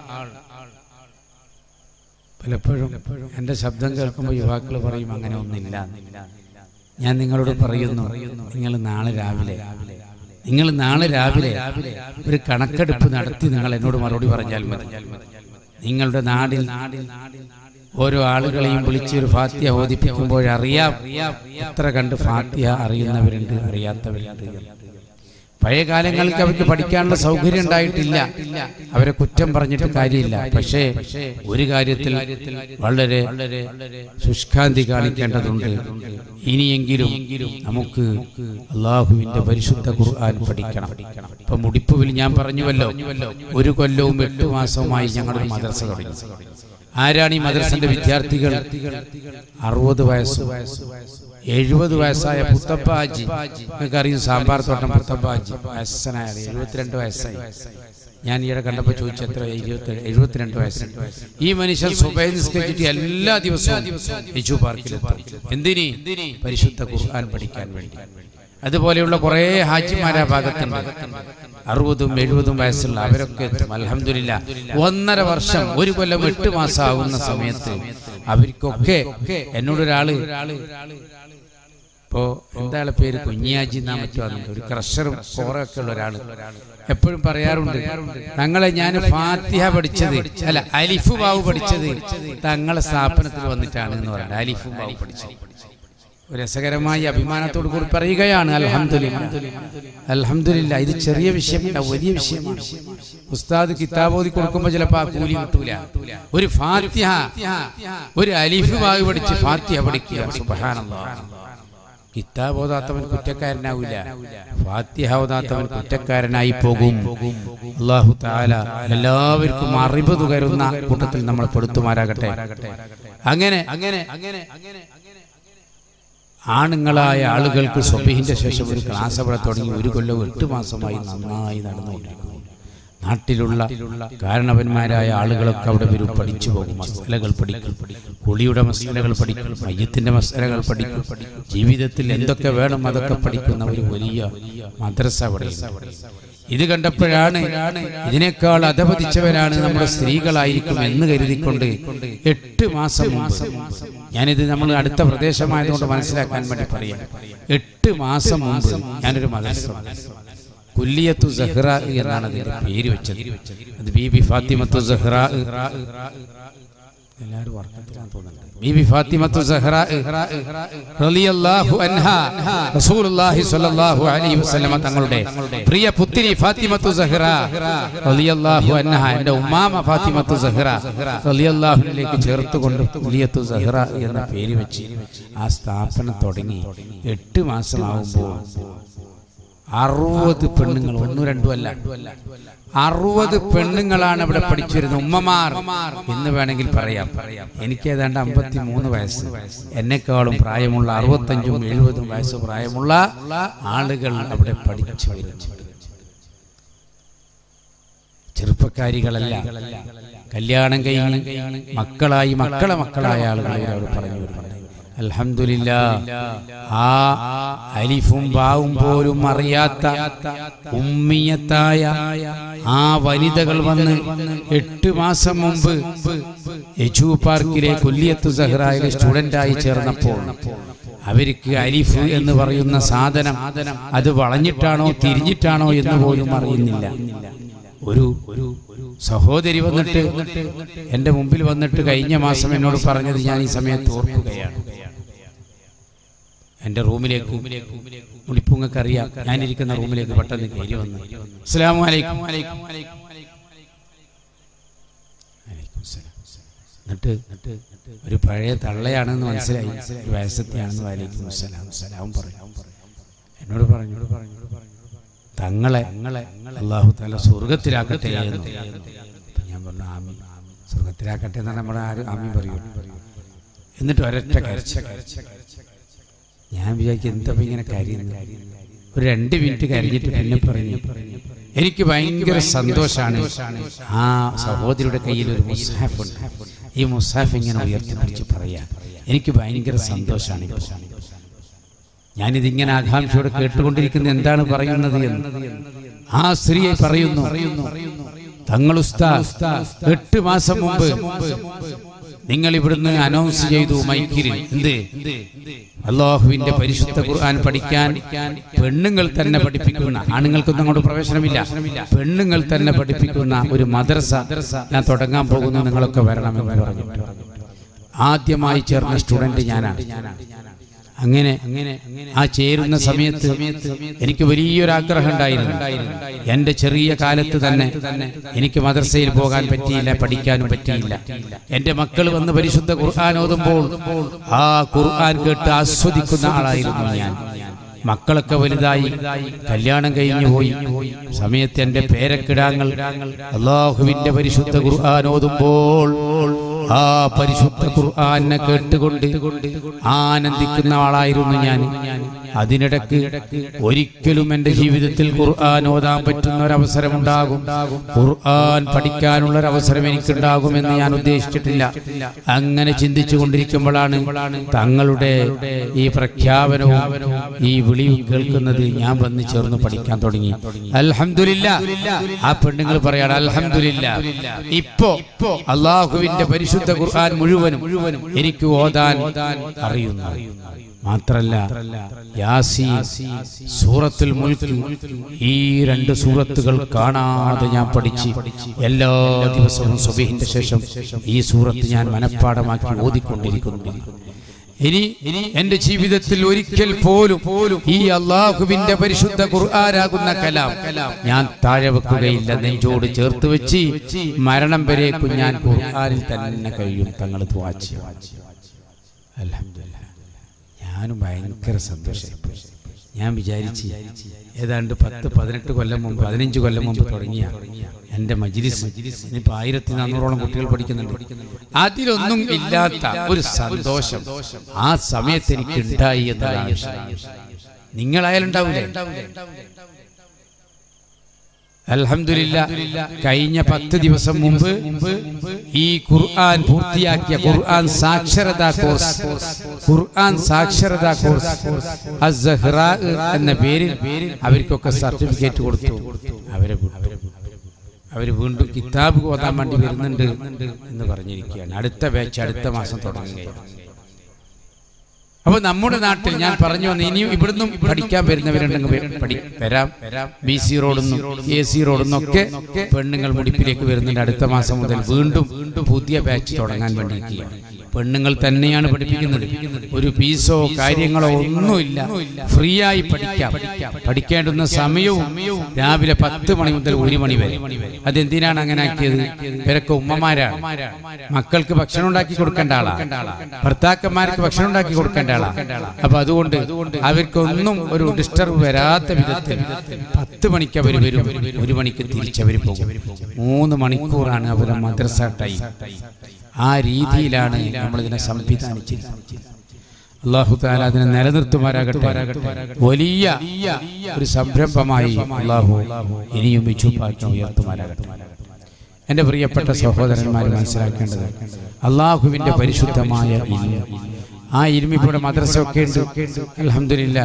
പലപ്പോഴും എൻ്റെ ശബ്ദം കേൾക്കുമ്പോൾ യുവാക്കൾ പറയും അങ്ങനെ ഒന്നില്ല ഞാൻ നിങ്ങളോട് പറയുന്നു നിങ്ങൾ നാളെ രാവിലെ നിങ്ങൾ നാളെ രാവിലെ ഒരു കണക്കെടുപ്പ് നടത്തി നിങ്ങൾ എന്നോട് മറുപടി പറഞ്ഞാൽ മതി നിങ്ങളുടെ നാടിൽ ഓരോ ആളുകളെയും വിളിച്ച് ഒരു ഫാത്തിയ ഓദിപ്പിക്കുമ്പോൾ അറിയാം എത്ര കണ്ട് ഫാത്തിയ അറിയുന്നവരുണ്ട് അറിയാത്തവരുണ്ട് എന്ന്. പഴയ കാലങ്ങൾക്ക് അവർക്ക് പഠിക്കാനുള്ള സൗകര്യം ഉണ്ടായിട്ടില്ല അവരെ കുറ്റം പറഞ്ഞിട്ട് കാര്യമില്ല പക്ഷേ ഒരു കാര്യത്തിൽ വളരെ ശുഷ്കാന്തി കാണിക്കേണ്ടതുണ്ട് ഇനിയെങ്കിലും നമുക്ക് അള്ളാഹുവിന്റെ പരിശുദ്ധ ഖുർആൻ പഠിക്കണം ഇപ്പൊ മുടിപ്പുവിൽ ഞാൻ പറഞ്ഞുവല്ലോ ഒരു കൊല്ലവും എട്ട് മാസവുമായി ഞങ്ങളൊരു മദ്രസ തുടങ്ങി ആരാണ് ഈ മദ്രസന്റെ വിദ്യാർത്ഥികൾ അറുപത് വയസ്സ് എഴുപത് വയസ്സായ പുത്തപ്പാജി നിങ്ങൾക്ക് അറിയും സാമ്പാർ തോട്ടം പുത്തപ്പാജി വയസ്സനായ എഴുപത്തിരണ്ട് വയസ്സായി ഞാൻ ഈയിടെ കണ്ടപ്പോൾ ചോദിച്ചു എത്ര ഇരുപത്തി എഴുപത്തിരണ്ട് വയസ്സ് ഈ മനുഷ്യൻ സുബൈ നിസ്കരിച്ചിട്ട് എല്ലാ ദിവസവും യജു പാർക്കിലെത്തും എന്തിനി പരിശുദ്ധ ഖുർആൻ പഠിക്കാൻ വേണ്ടി അതുപോലെയുള്ള കുറേ ഹാജിമാരാ ഭാഗത്തുണ്ട് അറുപതും എഴുപതും വയസ്സുള്ള അവരൊക്കെ എത്തും അലഹമില്ല ഒന്നര വർഷം ഒരു കൊല്ലം എട്ട് മാസം ആകുന്ന സമയത്ത് അവർക്കൊക്കെ എന്നോടൊരാള് ഇപ്പോ എന്താ പേര് കുഞ്ഞിയാജി എന്നാ മറ്റു വന്നിട്ട് ഒരു ക്രഷറും കോറൊക്കെ ഉള്ള ഒരാള് എപ്പോഴും പറയാറുണ്ട് തങ്ങളെ ഞാൻ ഫാത്തിഹ പഠിച്ചത് അല്ല അലിഫു ബാബു പഠിച്ചത് തങ്ങളെ സ്ഥാപനത്തിൽ വന്നിട്ടാണ് എന്ന് പറയുന്നത് അലിഫു ബാബു പഠിച്ചത് ഒരു രസകരമായി അഭിമാനത്തോടു കൂടി പറയുകയാണ് അൽഹംദുലില്ല അൽഹംദുലില്ല ഇത് ചെറിയ വിഷയമല്ല വലിയ വിഷയമാണ് ഉസ്താദ് കിതാബോധി കൊടുക്കുമ്പോൾ ചിലപ്പോൾ ആ കൂലി കിട്ടൂല ഒരു ഫാത്തിഹ ഒരു അലിഫ് ബാഗ് പഠിച്ച് ഫാത്തിഹ പഠിക്കുക സുബഹാനല്ലാഹ് കിതാബ് ഓതാത്തവൻ കുറ്റക്കാരനാവില്ല ഫാത്തിഹ ഓതാത്തവൻ കുറ്റക്കാരനായി പോകും അള്ളാഹു താല എല്ലാവർക്കും അറിവ് തുകരുന്ന കൂട്ടത്തിൽ നമ്മൾ പെടുത്തുമാരാകട്ടെ അങ്ങനെ അങ്ങനെ അങ്ങനെ അങ്ങനെ ആണുങ്ങളായ ആളുകൾക്ക് സ്വബിഹിന്റെ ശേഷം ഒരു ക്ലാസ് അവിടെ തുടങ്ങി ഒരു കൊല്ലം എട്ട് മാസമായി നന്നായി നടന്നുകൊണ്ടിരിക്കുന്നു നാട്ടിലുള്ള കാരണവന്മാരായ ആളുകളൊക്കെ അവിടെ വരും പഠിച്ചു പോകും മസലകൾ പഠിക്കും കുളിയുടെ മസലകൾ പഠിക്കും മയ്യത്തിന്റെ മസലകൾ പഠിക്കും ജീവിതത്തിൽ എന്തൊക്കെ വേണം അതൊക്കെ പഠിക്കുന്ന ഒരു വലിയ മദ്രസ അവിടെ ഇത് കണ്ടപ്പോഴാണ് ഇതിനേക്കാൾ അധപതിച്ചവരാണ് നമ്മുടെ സ്ത്രീകളായിരിക്കും എന്ന് കരുതിക്കൊണ്ട് എട്ട് മാസം മുമ്പ് ഞാനിത് നമ്മൾ അടുത്ത പ്രദേശമായതുകൊണ്ട് മനസ്സിലാക്കാൻ വേണ്ടി പറയാം എട്ട് മാസം മുമ്പ് ഞാനൊരു മദ്രസ കുല്ലിയത്തു സഹ്റ എന്നാണ് അതിന്റെ പേര് വെച്ചത് അത് ബീബി ഫാത്തിമത്തു സഹ്റ എല്ലാവരും വർക്കത്തിലാന്ന് തോന്നുന്നുണ്ട് ബീബി ഫാത്തിമത്തു സഹ്റ റളിയല്ലാഹു അൻഹ റസൂലുള്ളാഹി സ്വല്ലല്ലാഹു അലൈഹി വസല്ലമ തങ്ങളുടെ പ്രിയ പുത്രി ഫാത്തിമത്തു സഹ്റ റളിയല്ലാഹു അൻഹ എൻ്റെ ഉമ്മാമ ഫാത്തിമത്തു സഹ്റ റളിയല്ലാഹുവിലേക്ക് ചേർത്തുകൊണ്ട് കുല്ലിയത്തു സഹ്റ എന്ന പേര് വെച്ച് ആ സ്ഥാപനം തുടങ്ങി എട്ട് മാസമാകുമ്പോൾ അറുപത് പെണ്ണുങ്ങൾ ഒന്നും രണ്ടും അല്ല അറുപത് പെണ്ണുങ്ങളാണ് ഇവിടെ പഠിച്ചിരുന്നത് ഉമ്മമാർ എന്ന് വേണമെങ്കിൽ പറയാം എനിക്ക് ഏതാണ്ട് അമ്പത്തി മൂന്ന് വയസ്സ് എന്നെക്കാളും പ്രായമുള്ള അറുപത്തഞ്ചും എഴുപതും വയസ്സ് പ്രായമുള്ള ആളുകൾ അവിടെ പഠിച്ചു വരുന്നുണ്ട് ചെറുപ്പക്കാരികളല്ല കല്യാണം കഴിഞ്ഞ് മക്കളായി മക്കളെ മക്കളായ ആളുകൾ ഇവരവിടെ പറഞ്ഞു വരുന്നുണ്ട് അൽഹംദുലില്ല ആ അലിഫും ബാവും പോലും അറിയാത്ത ഉമ്മിയത്തായ ആ വനിതകൾ വന്ന് എട്ട് മാസം മുമ്പ് യജു പാർക്കിലെ കൊല്ലിയത്ത് സഹ്റായിലെ സ്റ്റുഡന്റായി ചേർന്നപ്പോൾ അവർക്ക് അലിഫ് എന്ന് പറയുന്ന സാധനം അത് വളഞ്ഞിട്ടാണോ തിരിഞ്ഞിട്ടാണോ എന്ന് പോലും അറിയുന്നില്ല ഒരു ഒരു സഹോദരി വന്നിട്ട് എന്റെ മുമ്പിൽ വന്നിട്ട് കഴിഞ്ഞ മാസം എന്നോട് പറഞ്ഞത് ഞാൻ ഈ സമയത്ത് ഓർക്കുകയാണ് എന്റെ റൂമിലേക്ക് മുടിപ്പുങ്ങൾക്ക് അറിയാം ഞാനിരിക്കുന്ന റൂമിലേക്ക് പെട്ടെന്ന് കയറി വന്നു അസ്സലാമു അലൈക്കും അലൈക്കും സലാം. എന്നിട്ട് ഒരു പഴയ തള്ളയാണെന്ന് മനസ്സിലായി ഒരു വയസ്സത്തെയാണെന്ന് വലൈക്കും സലാം സലാം പറഞ്ഞു എന്നോട് പറഞ്ഞു പറഞ്ഞു തങ്ങളെ അള്ളാഹു തല സ്വർഗത്തിലാക്കട്ടെ എന്ന് അപ്പൊ ഞാൻ പറഞ്ഞു ആമി സ്വർഗത്തിലാക്കട്ടെ എന്നാണ് നമ്മുടെ ആരും ആമി പറയൂ എന്നിട്ട് ഒരൊറ്റ കരച്ച ഞാൻ വിചാരിക്കും എന്താ ഇപ്പൊ ഇങ്ങനെ കരയുന്നു ഒരു രണ്ട് മിനിറ്റ് കരഞ്ഞിട്ട് പിന്നെ പറഞ്ഞു എനിക്ക് ഭയങ്കര സന്തോഷാണ് ആ സഹോദരിയുടെ കയ്യിൽ ഒരു മുസാഫ് ഉണ്ട് ഈ മുസാഫ് ഇങ്ങനെ ഉയർത്തിപ്പിടിച്ച് പറയാ എനിക്ക് ഭയങ്കര സന്തോഷാണ് ഇപ്പോൾ ഞാനിതിങ്ങനെ ആകാംക്ഷയോടെ കേട്ടുകൊണ്ടിരിക്കുന്ന എന്താണ് പറയുന്നത് എന്ന് ആ സ്ത്രീയെ പറയുന്നു തങ്ങൾ ഉസ്താദ് എട്ട് മാസം മുമ്പ് നിങ്ങൾ ഇവിടുന്ന് അനൗൺസ് ചെയ്തു മൈക്കിൽ എന്ത് അള്ളാഹുവിന്റെ പരിശുദ്ധ ഖുർആൻ പഠിക്കാൻ പെണ്ണുങ്ങൾ തന്നെ പഠിപ്പിക്കുന്ന ആണുങ്ങൾക്കൊന്നും അങ്ങോട്ട് പ്രവേശനമില്ല പെണ്ണുങ്ങൾ തന്നെ പഠിപ്പിക്കുന്ന ഒരു മദ്രസ ഞാൻ തുടങ്ങാൻ പോകുന്നു നിങ്ങളൊക്കെ വരണമെന്ന് പറഞ്ഞു ആദ്യമായി ചേർന്ന സ്റ്റുഡന്റ് ഞാനാണ് അങ്ങനെ ആ ചേരുന്ന സമയത്ത് എനിക്ക് വലിയൊരു ആഗ്രഹം ഉണ്ടായിരുന്നു എന്റെ ചെറിയ കാലത്ത് തന്നെ എനിക്ക് മദ്രസയിൽ പോകാൻ പറ്റിയില്ല പഠിക്കാനും പറ്റിയില്ല എന്റെ മക്കൾ വന്ന് പരിശുദ്ധ ഖുർആൻ ഓതുമ്പോൾ ആ ഖുർആൻ കേട്ട് ആസ്വദിക്കുന്ന ആളായിരുന്നു ഞാൻ മക്കളൊക്കെ വലുതായി കല്യാണം കഴിഞ്ഞു പോയി സമയത്ത് എന്റെ പേരക്കിടാങ്ങൾ അള്ളാഹുവിന്റെ പരിശുദ്ധ ഖുർആൻ ഓതുമ്പോൾ ആ പരിശുദ്ധ ഖുർആനെ കേട്ടുകൊണ്ട് ആനന്ദിക്കുന്ന ആളായിരുന്നു ഞാൻ അതിനിടക്ക് ഒരിക്കലും എന്റെ ജീവിതത്തിൽ ഖുർആൻ ഓതാൻ പറ്റുന്ന ഒരു അവസരം ഉണ്ടാകും ഖുർആൻ പഠിക്കാനുള്ള ഒരു അവസരം എനിക്കുണ്ടാകുമെന്ന് ഞാൻ ഉദ്ദേശിച്ചിട്ടില്ല അങ്ങനെ ചിന്തിച്ചു കൊണ്ടിരിക്കുമ്പോഴാണ് തങ്ങളുടെ ഈ പ്രഖ്യാപനവും ഈ വിളിയും കേൾക്കുന്നത് ഞാൻ വന്ന് ചേർന്ന് പഠിക്കാൻ തുടങ്ങി അൽഹംദുലില്ല ആ പെണ്ണുങ്ങൾ പറയാണ് അൽഹംദുലില്ല ഇപ്പോ അള്ളാഹുവിന്റെ പരിശുദ്ധ ഖുർആൻ മുഴുവനും എനിക്ക് ഓതാൻ അറിയുന്നു മാത്രല്ല യാസീൻ സൂറത്തുൽ മുൽക്ക് ഈ രണ്ട് സൂറത്തുകൾ കാണാതെ ഞാൻ പഠിച്ച് എല്ലാ ദിവസവും സുബഹിന്റെ ശേഷം ഈ സൂറത്ത് ഞാൻ മനഃപ്പാടമാക്കി ഓതിക്കൊണ്ടിരിക്കുന്നു ഇനി എന്റെ ജീവിതത്തിൽ ഒരിക്കൽ പോലും ഈ അള്ളാഹുവിന്റെ പരിശുദ്ധ ഖുർആനാകുന്ന കലാം ഞാൻ താഴെ വെക്കുകയില്ല നെഞ്ചോട് ചേർത്ത് വെച്ച് മരണം വരേക്കും ഞാൻ ഖുർആനിൽ തന്നെ കഴിയും തങ്ങൾ വാച്ച് അൽഹംദുലില്ലാ ഞാനും ഭയങ്കര സന്തോഷമായി ഞാൻ വിചാരിച്ച് ഏതാണ്ട് പത്ത് പതിനെട്ട് കൊല്ലം മുമ്പ് പതിനഞ്ച് കൊല്ലം മുമ്പ് തുടങ്ങിയ എൻ്റെ മജിലിസ് ഇനിയിപ്പോൾ ആയിരത്തി നാനൂറോളം കുട്ടികൾ പഠിക്കുന്നുണ്ട് അതിലൊന്നും ഇല്ലാത്ത ഒരു സന്തോഷം ആ സമയത്ത് എനിക്ക് ഉണ്ടായി എന്നതാണ് നിങ്ങളായാലുണ്ടാവൂലേ അൽഹംദുലില്ല കഴിഞ്ഞ പത്ത് ദിവസം മുമ്പ് ഈ ഖുർആൻ പൂർത്തിയാക്കിയ ഖുർആൻ സാക്ഷരതാ കോഴ്സ് ഖുർആൻ സാക്ഷരതാ കോഴ്സ് അസ്സഹ്റാ എന്ന പേരിൽ അവർക്കൊക്കെ സർട്ടിഫിക്കറ്റ് കൊടുത്തു അവരെ വിട്ടു അവർ വീണ്ടും കിതാബ് ഓതാൻ വേണ്ടി വരുന്നുണ്ട് എന്ന് പറഞ്ഞിരിക്കുകയാണ് അടുത്ത ബാച്ച് അടുത്ത മാസം തുടങ്ങുകയാണ് അപ്പൊ നമ്മുടെ നാട്ടിൽ ഞാൻ പറഞ്ഞു വന്നു ഇനിയും ഇവിടുന്നും പഠിക്കാൻ വരുന്നവരുണ്ടെങ്കിൽ വെ- പഠി- വരാം ബി സി റോഡുന്നും എ സി റോഡുന്നും ഒക്കെ പെണ്ണുങ്ങൾ മുടിപ്പിലേക്ക് വരുന്നുണ്ട് അടുത്ത മാസം മുതൽ വീണ്ടും പുതിയ ബാച്ച് തുടങ്ങാൻ വേണ്ടിയിരിക്കുകയാണ് പെണ്ണുങ്ങൾ തന്നെയാണ് പഠിപ്പിക്കുന്നത് ഒരു ഫീസോ കാര്യങ്ങളോ ഒന്നുമില്ല ഫ്രീ ആയി പഠിക്കാം പഠിക്കേണ്ടുന്ന സമയവും രാവിലെ പത്ത് മണി മുതൽ ഒരു മണി വരെ അതെന്തിനാണ് അങ്ങനെ ആക്കിയത് ഇവരൊക്കെ ഉമ്മമാരാണ് മക്കൾക്ക് ഭക്ഷണം ഉണ്ടാക്കി കൊടുക്കേണ്ട ആളാണ് ഭർത്താക്കന്മാർക്ക് ഭക്ഷണം ഉണ്ടാക്കി കൊടുക്കേണ്ട ആളാണ് അപ്പൊ അതുകൊണ്ട് അവർക്കൊന്നും ഒരു ഡിസ്റ്റർബ് വരാത്ത വിധത്തിൽ പത്ത് മണിക്ക് അവർ വരും ഒരു മണിക്ക് തിരിച്ചവർ പോകും മൂന്ന് മണിക്കൂറാണ് അവരുടെ മദ്രസ ടൈം ആ രീതിയിലാണ് നമ്മൾ ഇതിനെ സംവിധാനിച്ചിരിക്കുന്നത് അള്ളാഹു താല അതിനെ നിലനിർത്തുമാരാകട്ടെ വലിയ ഒരു സംരംഭമായി അള്ളാഹു ഇനിയും വിച്ചുപാറ്റം ഉയർത്തുമാരാകട്ടെ എൻ്റെ പ്രിയപ്പെട്ട സഹോദരന്മാർ മനസ്സിലാക്കേണ്ടത് അള്ളാഹുവിൻ്റെ പരിശുദ്ധമായ ഇൽമ ആ ഇൽമിപ്പൂടെ മദ്രസ ഒക്കെ ഉണ്ട് അലഹമില്ല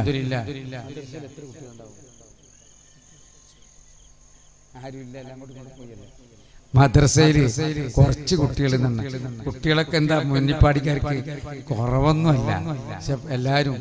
മദ്രസയിൽ കുറച്ച് കുട്ടികൾ നിന്ന് കുട്ടികളൊക്കെ എന്താ മുന്നിപ്പാടിക്കാർക്ക് കുറവൊന്നുമല്ല പക്ഷെ എല്ലാരും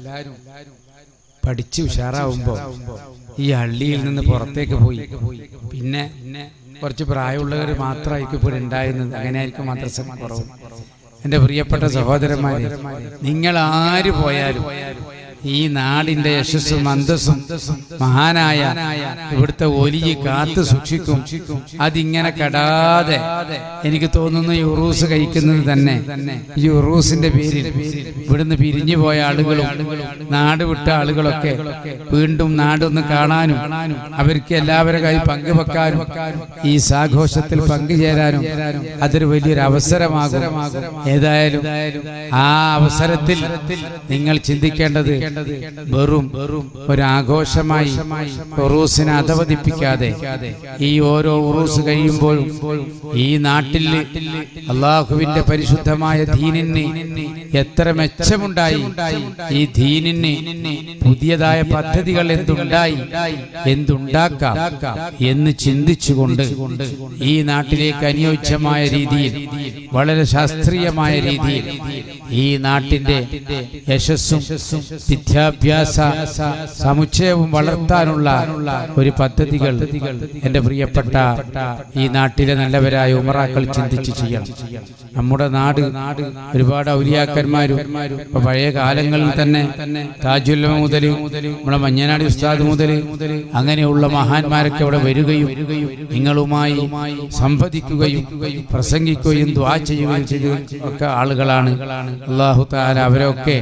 പഠിച്ച് ഉഷാറാവുമ്പോ ഈ ഹള്ളിയിൽ നിന്ന് പുറത്തേക്ക് പോയി പിന്നെ കുറച്ച് പ്രായമുള്ളവർ മാത്രമായിരിക്കും ഇപ്പോൾ ഉണ്ടായിരുന്നത് അങ്ങനെ ആയിരിക്കും മദ്രസ കുറവ് എൻ്റെ പ്രിയപ്പെട്ട സഹോദരന്മാരെ നിങ്ങൾ ആര് പോയാലും ഈ നാടിന്റെ യശസ്സും അന്തസ്സും മഹാനായ ഇവിടുത്തെ ഒലിയെ കാത്തു സൂക്ഷിക്കും അതിങ്ങനെ കടാതെ എനിക്ക് തോന്നുന്നു ഈ ഉറൂസ് കഴിക്കുന്നത് തന്നെ ഈ ഉറൂസിന്റെ പേരിൽ ഇവിടുന്ന് പിരിഞ്ഞു പോയ ആളുകളും നാട് വിട്ട ആളുകളൊക്കെ വീണ്ടും നാടൊന്ന് കാണാനും അവർക്ക് എല്ലാവരുടെ കൈ പങ്കുവെക്കാനും ഈ സാഘോഷത്തിൽ പങ്കുചേരാനും അതൊരു വലിയൊരു അവസരമാകും ഏതായാലും ആ അവസരത്തിൽ നിങ്ങൾ ചിന്തിക്കേണ്ടത് വെറും ഒരു ആഘോഷമായി ഉറൂസിനെ അധവദിപ്പിക്കാതെ ഈ ഓരോ ഉറൂസ് കഴിയുമ്പോഴും ഈ നാട്ടിൽ അള്ളാഹുവിന്റെ പരിശുദ്ധമായ ദീനിന് എത്ര മെച്ചമുണ്ടായി ഈ ദീനിന് പുതിയതായ പദ്ധതികൾ എന്തുണ്ടായി എന്തുണ്ടാക്കാം എന്ന് ചിന്തിച്ചുകൊണ്ട് ഈ നാട്ടിലേക്ക് അനുയോജ്യമായ രീതിയിൽ വളരെ ശാസ്ത്രീയമായ രീതിയിൽ ഈ നാട്ടിന്റെ യശസ്സും വിദ്യാഭ്യാസ സമുച്ചയവും വളർത്താനുള്ള ഒരു പദ്ധതികൾ എന്റെ പ്രിയപ്പെട്ട ഈ നാട്ടിലെ നല്ലവരായ ഉമറാക്കൾ ചിന്തിച്ച് ചെയ്യണം നമ്മുടെ നാട് ഒരുപാട് ഔലിയാക്കന്മാരും ഇപ്പൊ പഴയ കാലങ്ങളിൽ തന്നെ താജുല്ലമ മുതൽ നമ്മുടെ മഞ്ഞനാടി ഉസ്താദ് മുതൽ അങ്ങനെയുള്ള മഹാന്മാരൊക്കെ അവിടെ വരികയും നിങ്ങളുമായി സംവദിക്കുകയും പ്രസംഗിക്കുകയും ദ്വാ ചെയ്യുകയും ചെയ്ത ഒക്കെ ആളുകളാണ് അള്ളാഹു താല അവരൊക്കെ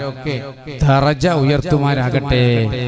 തറജ ഉയർത്തുമാരാകട്ടെ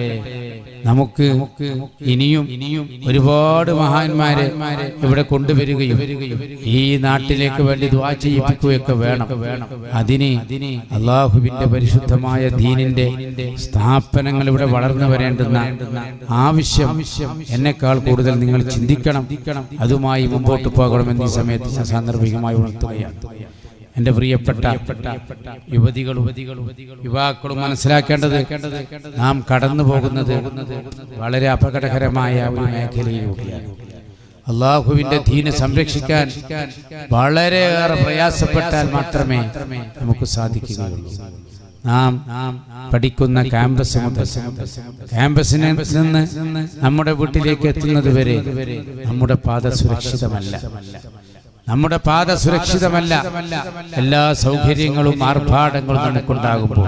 നമുക്ക് ഇനിയും ഇനിയും ഒരുപാട് മഹാന്മാരെ ഇവിടെ കൊണ്ടുവരികയും ഈ നാട്ടിലേക്ക് വേണ്ടി ദ്വാ ചെയ്യിപ്പിക്കുകയൊക്കെ വേണം അതിന് അള്ളാഹുവിന്റെ പരിശുദ്ധമായ ദീനിന്റെ സ്ഥാപനങ്ങൾ ഇവിടെ വളർന്നു വരേണ്ടുന്ന ആവശ്യം എന്നെക്കാൾ കൂടുതൽ നിങ്ങൾ ചിന്തിക്കണം അതുമായി മുമ്പോട്ട് പോകണമെന്ന് ഈ സമയത്ത് ഞാൻ സാന്ദർഭികമായി ഉണർത്തുകയാണ് എന്റെ പ്രിയപ്പെട്ട യുവതികളും യുവാക്കളും മനസ്സിലാക്കേണ്ടത് നാം കടന്നു പോകുന്നത് വളരെ അപകടകരമായ ഒരു മേഖലയിലൂടെയാണ് അള്ളാഹുവിന്റെ ദീന് സംരക്ഷിക്കാൻ വളരെയേറെ പ്രയാസപ്പെട്ടാൽ മാത്രമേ നമുക്ക് സാധിക്കുകയുള്ളൂ നാം പഠിക്കുന്ന ക്യാമ്പസ് മുതൽ ക്യാമ്പസിൽ നിന്ന് നമ്മുടെ വീട്ടിലേക്ക് എത്തുന്നത് വരെ നമ്മുടെ പാത സുരക്ഷിതമല്ല നമ്മുടെ പാത സുരക്ഷിതമല്ല എല്ലാ സൗകര്യങ്ങളും ആർഭാടങ്ങളും നമുക്കുണ്ടാകുമ്പോൾ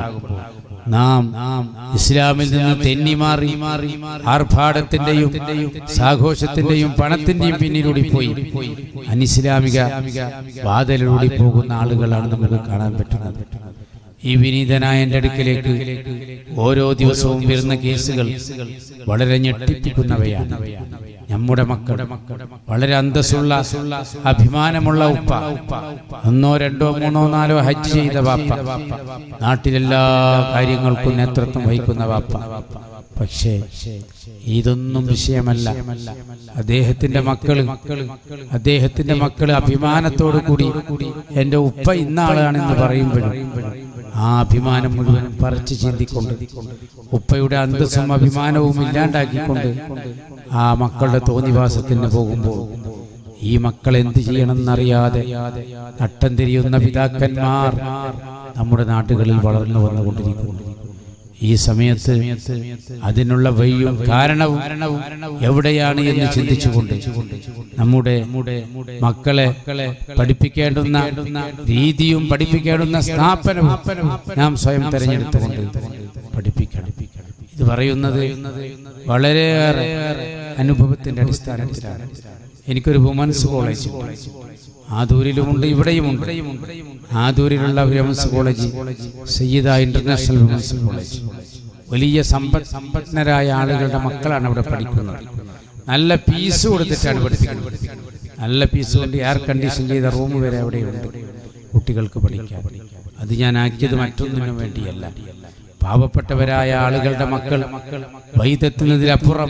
നാം ഇസ്ലാമിൽ നിന്ന് തെന്നിമാറി ആർഭാടത്തിന്റെയും സാഘോഷത്തിന്റെയും പണത്തിന്റെയും പിന്നിലൂടെ പോയി അനിസ്ലാമിക വാതിലൂടെ പോകുന്ന ആളുകളാണ് നമുക്ക് കാണാൻ പറ്റുന്നത് ഈ വിനീതനായ എൻ്റെ അടുക്കിലേക്ക് ഓരോ ദിവസവും വരുന്ന കേസുകൾ വളരെ ഞെട്ടിപ്പിക്കുന്നവയാണ് നമ്മുടെ മക്കൾ വളരെ അന്തസ്സുള്ള അഭിമാനമുള്ള ഉപ്പ ഒന്നോ രണ്ടോ മൂന്നോ നാലോ ഹജ്ജ് ചെയ്ത വാപ്പ നാട്ടിലെല്ലാ കാര്യങ്ങൾക്കും നേതൃത്വം വഹിക്കുന്ന വാപ്പ പക്ഷേ ഇതൊന്നും വിഷയമല്ല അദ്ദേഹത്തിന്റെ മക്കള് അദ്ദേഹത്തിന്റെ മക്കള് അഭിമാനത്തോടു കൂടി എൻ്റെ ഉപ്പ ഇന്നാളാണെന്ന് പറയുമ്പോഴും ആ അഭിമാനം മുഴുവൻ പറിച്ചു ചിന്തിക്കൊണ്ട് ഉപ്പയുടെ അന്തസ്സും അഭിമാനവും ഇല്ലാണ്ടാക്കിക്കൊണ്ട് ആ മക്കളുടെ തോന്നിവാസത്തിന് പോകുമ്പോൾ ഈ മക്കൾ എന്ത് ചെയ്യണമെന്നറിയാതെ നട്ടം തിരിയുന്ന പിതാക്കന്മാർ നമ്മുടെ നാട്ടുകളിൽ വളർന്നു വന്നുകൊണ്ടിരിക്കുന്നു ഈ സമയത്ത് അതിനുള്ള വഴിയും കാരണവും എവിടെയാണ് എന്ന് ചിന്തിച്ചുകൊണ്ട് നമ്മുടെ മക്കളെ പഠിപ്പിക്കേണ്ടുന്ന രീതിയും പഠിപ്പിക്കേണ്ടുന്ന സ്ഥാപനവും നാം സ്വയം തെരഞ്ഞെടുത്തുകൊണ്ട് പഠിപ്പിക്കണം ഇത് പറയുന്നത് വളരെയേറെ അനുഭവത്തിന്റെ അടിസ്ഥാനത്തിലാണ് എനിക്കൊരു വുമൻസ് കോളേജ് ആദൂരിലുമുണ്ട് ഇവിടെയുമുണ്ട് ആദൂരിലുള്ള women's college Sayyida international women's college വലിയ സമ്പത്ത് സമ്പന്നരായ ആളുകളുടെ മക്കളാണ് അവിടെ പഠിക്കുന്നത് നല്ല ഫീസ് കൊടുത്തിട്ടാണ് പഠിപ്പിക്കുന്നത് നല്ല ഫീസ് കൊണ്ട് എയർ കണ്ടീഷൻ ചെയ്ത റൂം വരെ അവിടെയുണ്ട് കുട്ടികൾക്ക് പഠിക്കാൻ അത് ഞാൻ ആക്കിയത് മറ്റൊന്നിനും വേണ്ടിയല്ല പാവപ്പെട്ടവരായ ആളുകളുടെ മക്കൾ വൈതെത്തുന്നതിലപ്പുറം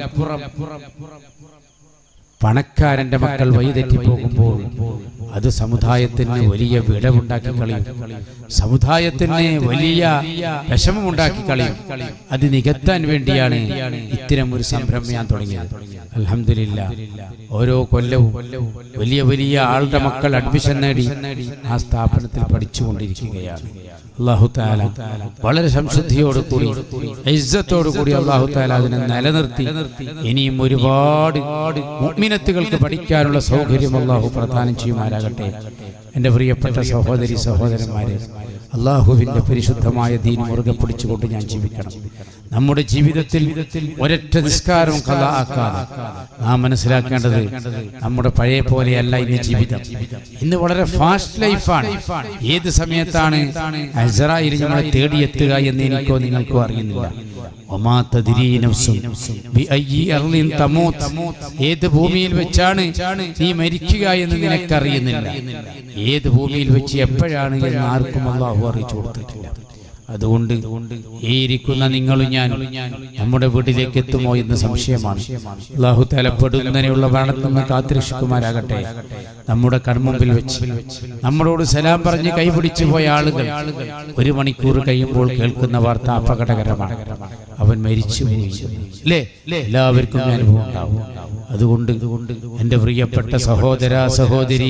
പണക്കാരന്റെ മക്കൾ വഴിതെറ്റി പോകുമ്പോൾ അത് സമുദായത്തിന് വലിയ വിടവുണ്ടാക്കി കളയും സമുദായത്തിന് വലിയ വിഷമമുണ്ടാക്കി കളയും അത് നികത്താൻ വേണ്ടിയാണ് ഇത്തരം ഒരു സംരംഭം ഞാൻ തുടങ്ങിയത് അലഹമില്ല ഓരോ കൊല്ലവും വലിയ വലിയ ആളുടെ മക്കൾ അഡ്മിഷൻ നേടി ആ സ്ഥാപനത്തിൽ പഠിച്ചുകൊണ്ടിരിക്കുകയാണ് അള്ളാഹു താല വളരെ സംശുദ്ധിയോടുകൂടി ഇജ്ജത്തോടുകൂടി അള്ളാഹു താല അതിനെ നിലനിർത്തി ഇനിയും ഒരുപാട് മുഅ്മിനത്തുകൾക്ക് പഠിക്കാനുള്ള സൗകര്യം അള്ളാഹു പ്രദാനം ചെയ്യുമാരാകട്ടെ എൻ്റെ പ്രിയപ്പെട്ട സഹോദരി സഹോദരന്മാരെ അള്ളാഹുവിൻ്റെ പരിശുദ്ധമായ ദീൻ മുറുകെ പിടിച്ചുകൊണ്ട് ഞാൻ ജീവിക്കണം നമ്മുടെ ജീവിതത്തിൽ ഒരൊറ്റ നിസ്കാരവും കഥ ആക്കാതെ നാം മനസ്സിലാക്കേണ്ടത് നമ്മുടെ പഴയ പോലെയല്ല ഇന്ന് ജീവിതം ഇന്ന് വളരെ ഫാസ്റ്റ് ലൈഫാണ് ഏത് സമയത്താണ് അസറായിൽ നമ്മളെ തേടിയെത്തുക എന്ന് എനിക്കോ നിങ്ങൾക്കോ അറിയുന്നില്ല ഒമാ തദ്രീ നഫ്സും ബിഅയ്യി അർളിൻ തമൂത്ത്. ഏത് ഭൂമിയിൽ വെച്ചാണ് നീ മരിക്കുക എന്ന് നിനക്കറിയുന്നില്ല ഏത് ഭൂമിയിൽ വെച്ച് എപ്പോഴാണ് എന്ന് ആർക്കും അള്ളാഹു അറിയിച്ചു കൊടുത്തിട്ടില്ല അതുകൊണ്ട് ഈ ഇരിക്കുന്ന നിങ്ങളും ഞാൻ നമ്മുടെ വീട്ടിലേക്ക് എത്തുമോ എന്ന് സംശയമാണ് അള്ളാഹു തലപ്പെടുന്നതിനുള്ള മരണത്തിൽ നിന്ന് കാത്തിരക്ഷിക്കുമാരാകട്ടെ നമ്മുടെ കൺമുമ്പിൽ വെച്ച് നമ്മളോട് സലാം പറഞ്ഞ് കൈപിടിച്ചു പോയ ആളുകൾ ഒരു മണിക്കൂർ കഴിയുമ്പോൾ കേൾക്കുന്ന വാർത്ത അപകടകരമാണ് അവൻ മരിച്ചു പോയി അല്ലേ എല്ലാവർക്കും ഈ അനുഭവം ഉണ്ടാവും അതുകൊണ്ട് എൻ്റെ പ്രിയപ്പെട്ട സഹോദര സഹോദരി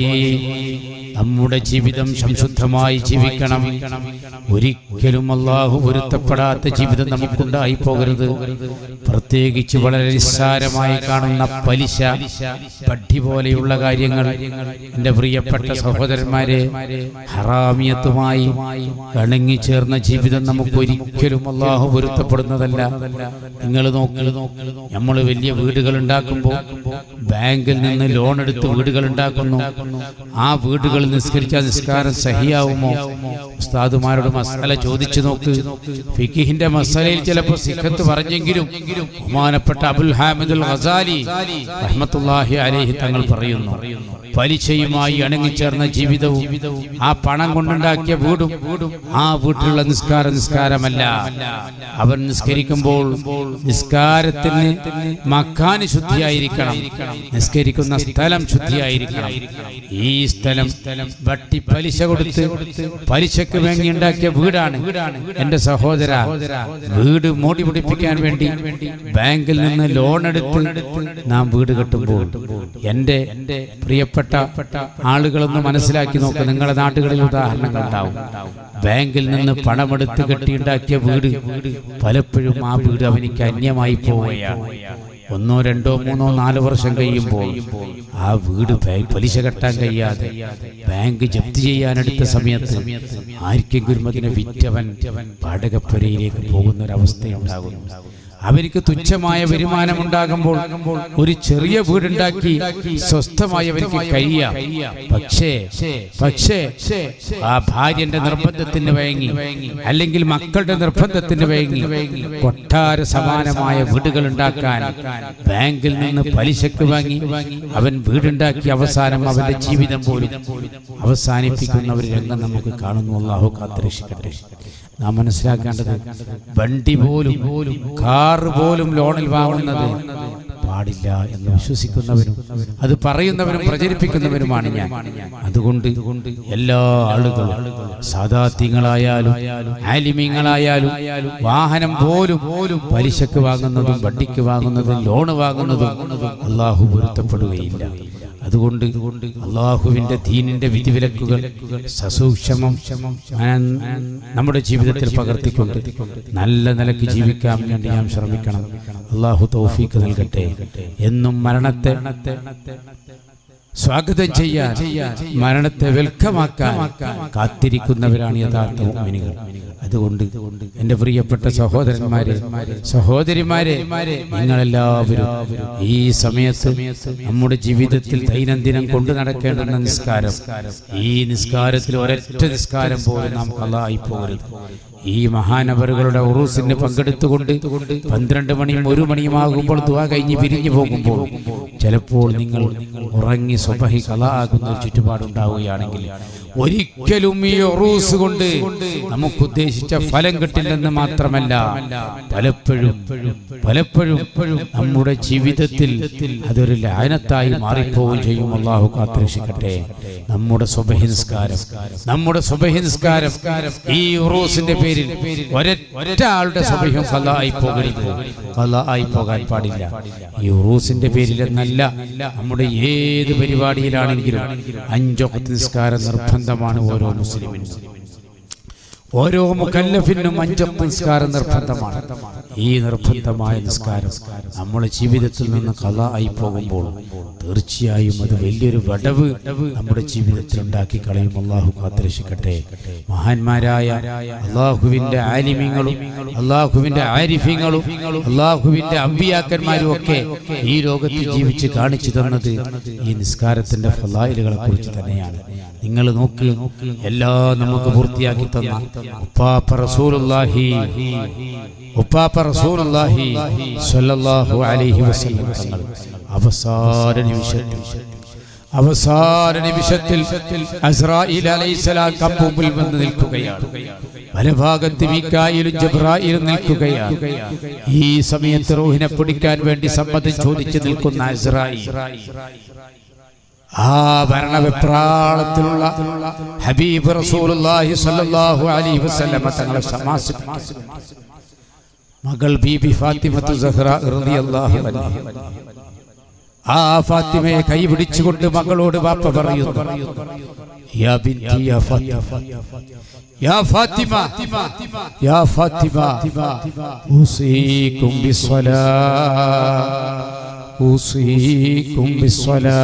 നമ്മുടെ ജീവിതം സംശുദ്ധമായി ജീവിക്കണം ഒരിക്കലും അള്ളാഹു പൊരുത്തപ്പെടാത്ത ജീവിതം നമുക്കുണ്ടായി പോകരുത് പ്രത്യേകിച്ച് വളരെ നിസ്സാരമായി കാണുന്ന പലിശ പട്ടി പോലെയുള്ള കാര്യങ്ങൾ എൻ്റെ പ്രിയപ്പെട്ട സഹോദരന്മാരെ ഹറാമിയത്തുമായി ഇണങ്ങിച്ചേർന്ന ജീവിതം നമുക്ക് ഒരിക്കലും അള്ളാഹു പൊരുത്തപ്പെടുന്നതല്ല നിങ്ങൾ നോക്ക് നമ്മൾ വലിയ വീടുകൾ ഉണ്ടാക്കുമ്പോൾ ബാങ്കിൽ നിന്ന് ലോൺ എടുത്ത് വീടുകൾ ഉണ്ടാക്കുന്നു ആ വീടുകൾ നിസ്കരിച്ച നിസ്കാരം സഹിയാവുമോ ഉസ്താദുമാരോട് മസാല ചോദിച്ചു നോക്ക് ഫിഖിഹിന്റെ മസാലയിൽ ചിലപ്പോൾ സിഖത്ത് പറഞ്ഞെങ്കിലും ബഹുമാനപ്പെട്ട അബുൽ ഹാമിദുൽ ഖസാലി റഹ്മത്തുള്ളാഹി അലൈഹി തങ്ങൾ പറയുന്നു പലിശയുമായി അണങ്ങിച്ചേർന്ന ജീവിതവും ആ പണം കൊണ്ടുണ്ടാക്കിയ വീടും ആ വീട്ടിലുള്ള നിസ്കാര നിസ്കാരമല്ല അവൻ നിസ്കരിക്കുമ്പോൾ നിസ്കാരത്തിന് മക്കാന് ശുദ്ധിയായിരിക്കണം നിസ്കരിക്കുന്ന സ്ഥലം ശുദ്ധിയായിരിക്കണം ഈ സ്ഥലം വട്ടി പലിശ കൊടുത്ത് പലിശക്ക് വേണ്ടി ഉണ്ടാക്കിയ വീടാണ് എന്റെ സഹോദര വീട് മോടി പിടിപ്പിക്കാൻ വേണ്ടി ബാങ്കിൽ നിന്ന് ലോൺ എടുത്ത് നാം വീട് കെട്ടുമ്പോൾ എന്റെ പ്രിയപ്പെട്ട പ്രിയപ്പെട്ട ആളുകളൊന്ന് മനസ്സിലാക്കി നോക്കുക നിങ്ങളുടെ നാട്ടുകളിൽ ഉദാഹരണങ്ങൾ ഉണ്ടാവും ബാങ്കിൽ നിന്ന് പണമെടുത്ത് കെട്ടിയുണ്ടാക്കിയ വീട് പലപ്പോഴും ആ വീട് അവനിക്ക് അന്യമായി പോവുകയാണ് ഒന്നോ രണ്ടോ മൂന്നോ നാലോ വർഷം കഴിയുമ്പോൾ ആ വീട് ബാ- പലിശ കെട്ടാൻ കഴിയാതെ ബാങ്ക് ജപ്തി ചെയ്യാനെടുത്ത സമയത്ത് ആർക്കെങ്കിലും അതിനെ വിറ്റവൻ വാടകപ്പുരയിലേക്ക് പോകുന്ന ഒരവസ്ഥയുണ്ടാകുന്നു അവർക്ക് തുച്ഛമായ വരുമാനം ഉണ്ടാകുമ്പോൾ ഒരു ചെറിയ വീടുണ്ടാക്കി സ്വസ്ഥമായി അവർക്ക് കഴിയാം പക്ഷേ പക്ഷേ ആ ഭാര്യന്റെ നിർബന്ധത്തിന് വഴങ്ങി അല്ലെങ്കിൽ മക്കളുടെ നിർബന്ധത്തിന് വഴങ്ങി കൊട്ടാര സമാനമായ വീടുകൾ ഉണ്ടാക്കാൻ ബാങ്കിൽ നിന്ന് പലിശക്ക് വാങ്ങി അവൻ വീടുണ്ടാക്കി അവസാനം അവന്റെ ജീവിതം പോലും അവസാനിപ്പിക്കുന്ന ഒരു രംഗം നമുക്ക് കാണുന്നു അള്ളാഹു കാത്തിരക്ഷിക്കട്ടെ നാം മനസ്സിലാക്കേണ്ടത് വണ്ടി പോലും കാറ് പോലും ലോണിൽ വാങ്ങുന്നത് പാടില്ല എന്ന് വിശ്വസിക്കുന്നവരും അത് പറയുന്നവരും പ്രചരിപ്പിക്കുന്നവരുമാണ് ഞാൻ അതുകൊണ്ട് എല്ലാ ആളുകളും സാധാത്യങ്ങളായാലും ആലിമ്യങ്ങളായാലും വാഹനം പോലും പോലും പലിശക്ക് വാങ്ങുന്നതും വണ്ടിക്ക് വാങ്ങുന്നതും ലോണ് വാങ്ങുന്നതും അള്ളാഹു പൊരുത്തപ്പെടുകയില്ല അതുകൊണ്ട് അള്ളാഹുവിന്റെ ദീനിന്റെ വിധിവിലക്കുകൾ സസൂക്ഷ്മം നമ്മുടെ ജീവിതത്തിൽ പകർത്തിക്കൊണ്ട് നല്ല നിലയ്ക്ക് ജീവിക്കാൻ വേണ്ടി ഞാൻ ശ്രമിക്കണം അള്ളാഹു തൗഫീക്ക് നൽകട്ടെ എന്നും മരണത്തെ സ്വാഗതം ചെയ്യാൻ മരണത്തെ വെൽക്കമാക്കാൻ കാത്തിരിക്കുന്നവരാണ് യഥാർത്ഥ മുഅ്മിനുകൾ അതുകൊണ്ട് എൻ്റെ പ്രിയപ്പെട്ട സഹോദരന്മാരെ സഹോദരിമാരെ നിങ്ങളെല്ലാവരും ഈ സമയത്ത് നമ്മുടെ ജീവിതത്തിൽ ദൈനംദിനം കൊണ്ടു നടക്കേണ്ടുന്ന നിസ്കാരം ഈ നിസ്കാരത്തിൽ ഒരൊറ്റ നിസ്കാരം പോലും നാം കള്ളായി പോകരുത് ഈ മഹാനവറുകളുടെ ഉറൂസിന് പങ്കെടുത്തുകൊണ്ട് പന്ത്രണ്ട് മണിയും ഒരു മണിയുമാകുമ്പോൾ ദുവാ കഴിഞ്ഞ് പിരിഞ്ഞു പോകുമ്പോൾ ചിലപ്പോൾ നിങ്ങൾ ഉറങ്ങി സ്വബഹി കല ആകുന്ന ഒരു ചുറ്റുപാടുണ്ടാവുകയാണെങ്കിൽ ഒരിക്കലും ഈ ഒറൂസ് കൊണ്ട് നമുക്ക് ഉദ്ദേശിച്ച ഫലം കിട്ടില്ലെന്ന് മാത്രമല്ല പലപ്പോഴും പലപ്പോഴും നമ്മുടെ ജീവിതത്തിൽ അതൊരു ലാനത്തായി മാറിപ്പോവുകയും ചെയ്യും അള്ളാഹു കാത്തിരക്ഷിക്കട്ടെ നമ്മുടെ സ്വബഹി നിസ്കാരം നമ്മുടെ സ്വബഹി നിസ്കാരം ഈ ഉറൂസിന്റെ പേരിൽ ഒരൊറ്റ ആളുടെ സ്വബഹ്യം കല ആയി പോകരുത് കല ആയി പോകാൻ പാടില്ല ഈ ഉറൂസിന്റെ പേരിൽ എന്നല്ല നമ്മുടെ ഏത് പരിപാടിയിലാണെങ്കിലും അഞ്ചൊക്കെ നിസ്കാരം നിർബന്ധമാണ് ഓരോ മുസ്ലിമിനും ഓരോ മുക്കല്ലഫിനും അഞ്ചൊക്കെ നിസ്കാരം നിർബന്ധമാണ് ഈ നിർബന്ധമായ നിസ്കാരം നമ്മുടെ ജീവിതത്തിൽ നിന്ന് കല ആയി പോകുമ്പോൾ തീർച്ചയായും അത് വലിയൊരു വടവ് നമ്മുടെ ജീവിതത്തിൽ ഉണ്ടാക്കി കളയും അള്ളാഹു കാത്തിരക്ഷിക്കട്ടെ മഹാന്മാരായ അള്ളാഹുവിന്റെ ആലിമ്യങ്ങളും അള്ളാഹുവിന്റെ ആരിഫ്യങ്ങളും അള്ളാഹുവിന്റെ അമ്പിയാക്കന്മാരും ഒക്കെ ഈ ലോകത്ത് ജീവിച്ച് കാണിച്ചു തന്നത് ഈ നിസ്കാരത്തിന്റെ ഫലായിലുകളെ കുറിച്ച് തന്നെയാണ് നിങ്ങൾ നോക്ക് എല്ലാം നമുക്ക് പൂർത്തിയാക്കി തന്ന ഉപ്പാപ്പ റസൂലുള്ളാഹി ഉപ്പാപ്പ റസൂലുള്ളാഹി സ്വല്ലല്ലാഹു അലൈഹി വസല്ലം തങ്ങൾ അവസാന നിമിഷത്തിൽ അവസാന നിമിഷത്തിൽ അസ്രായിൽ അലൈഹിസ്സലാം കമ്പുമ്പിൽ വന്ന് നിൽക്കുകയാണ് വലഭാഗത്ത് മീക്കായിലും ജബ്രായിലും നിൽക്കുകയാണ് ഈ സമയത്ത് റൂഹിനെ പിടിക്കാൻ വേണ്ടി സമ്മതം ചോദിച്ചു നിൽക്കുന്ന അസ്രായി ആ ഭരണവിപ്രാളത്തിലുള്ള ഹബീബ് റസൂലുള്ളാഹി സ്വല്ലല്ലാഹു അലൈഹി വസല്ലമ തങ്ങളെ സമാസിപ്പിക്കുന്നു മകൾ ബീബി ഫാത്തിമത്തു സഹ്റ റളിയല്ലാഹു അൻഹ ആ ഫാത്തിമയെ കൈപിടിച്ചുകൊണ്ട് മകളോട് വാപ്പ പറയുന്നു യാ ബിൻതി യാ ഫാത്തിമ യാ ഫാത്തിമ യാ ഫാത്തിമ ഉസീകും ബിസ്സലാ ഉസീകും ബിസ്സലാ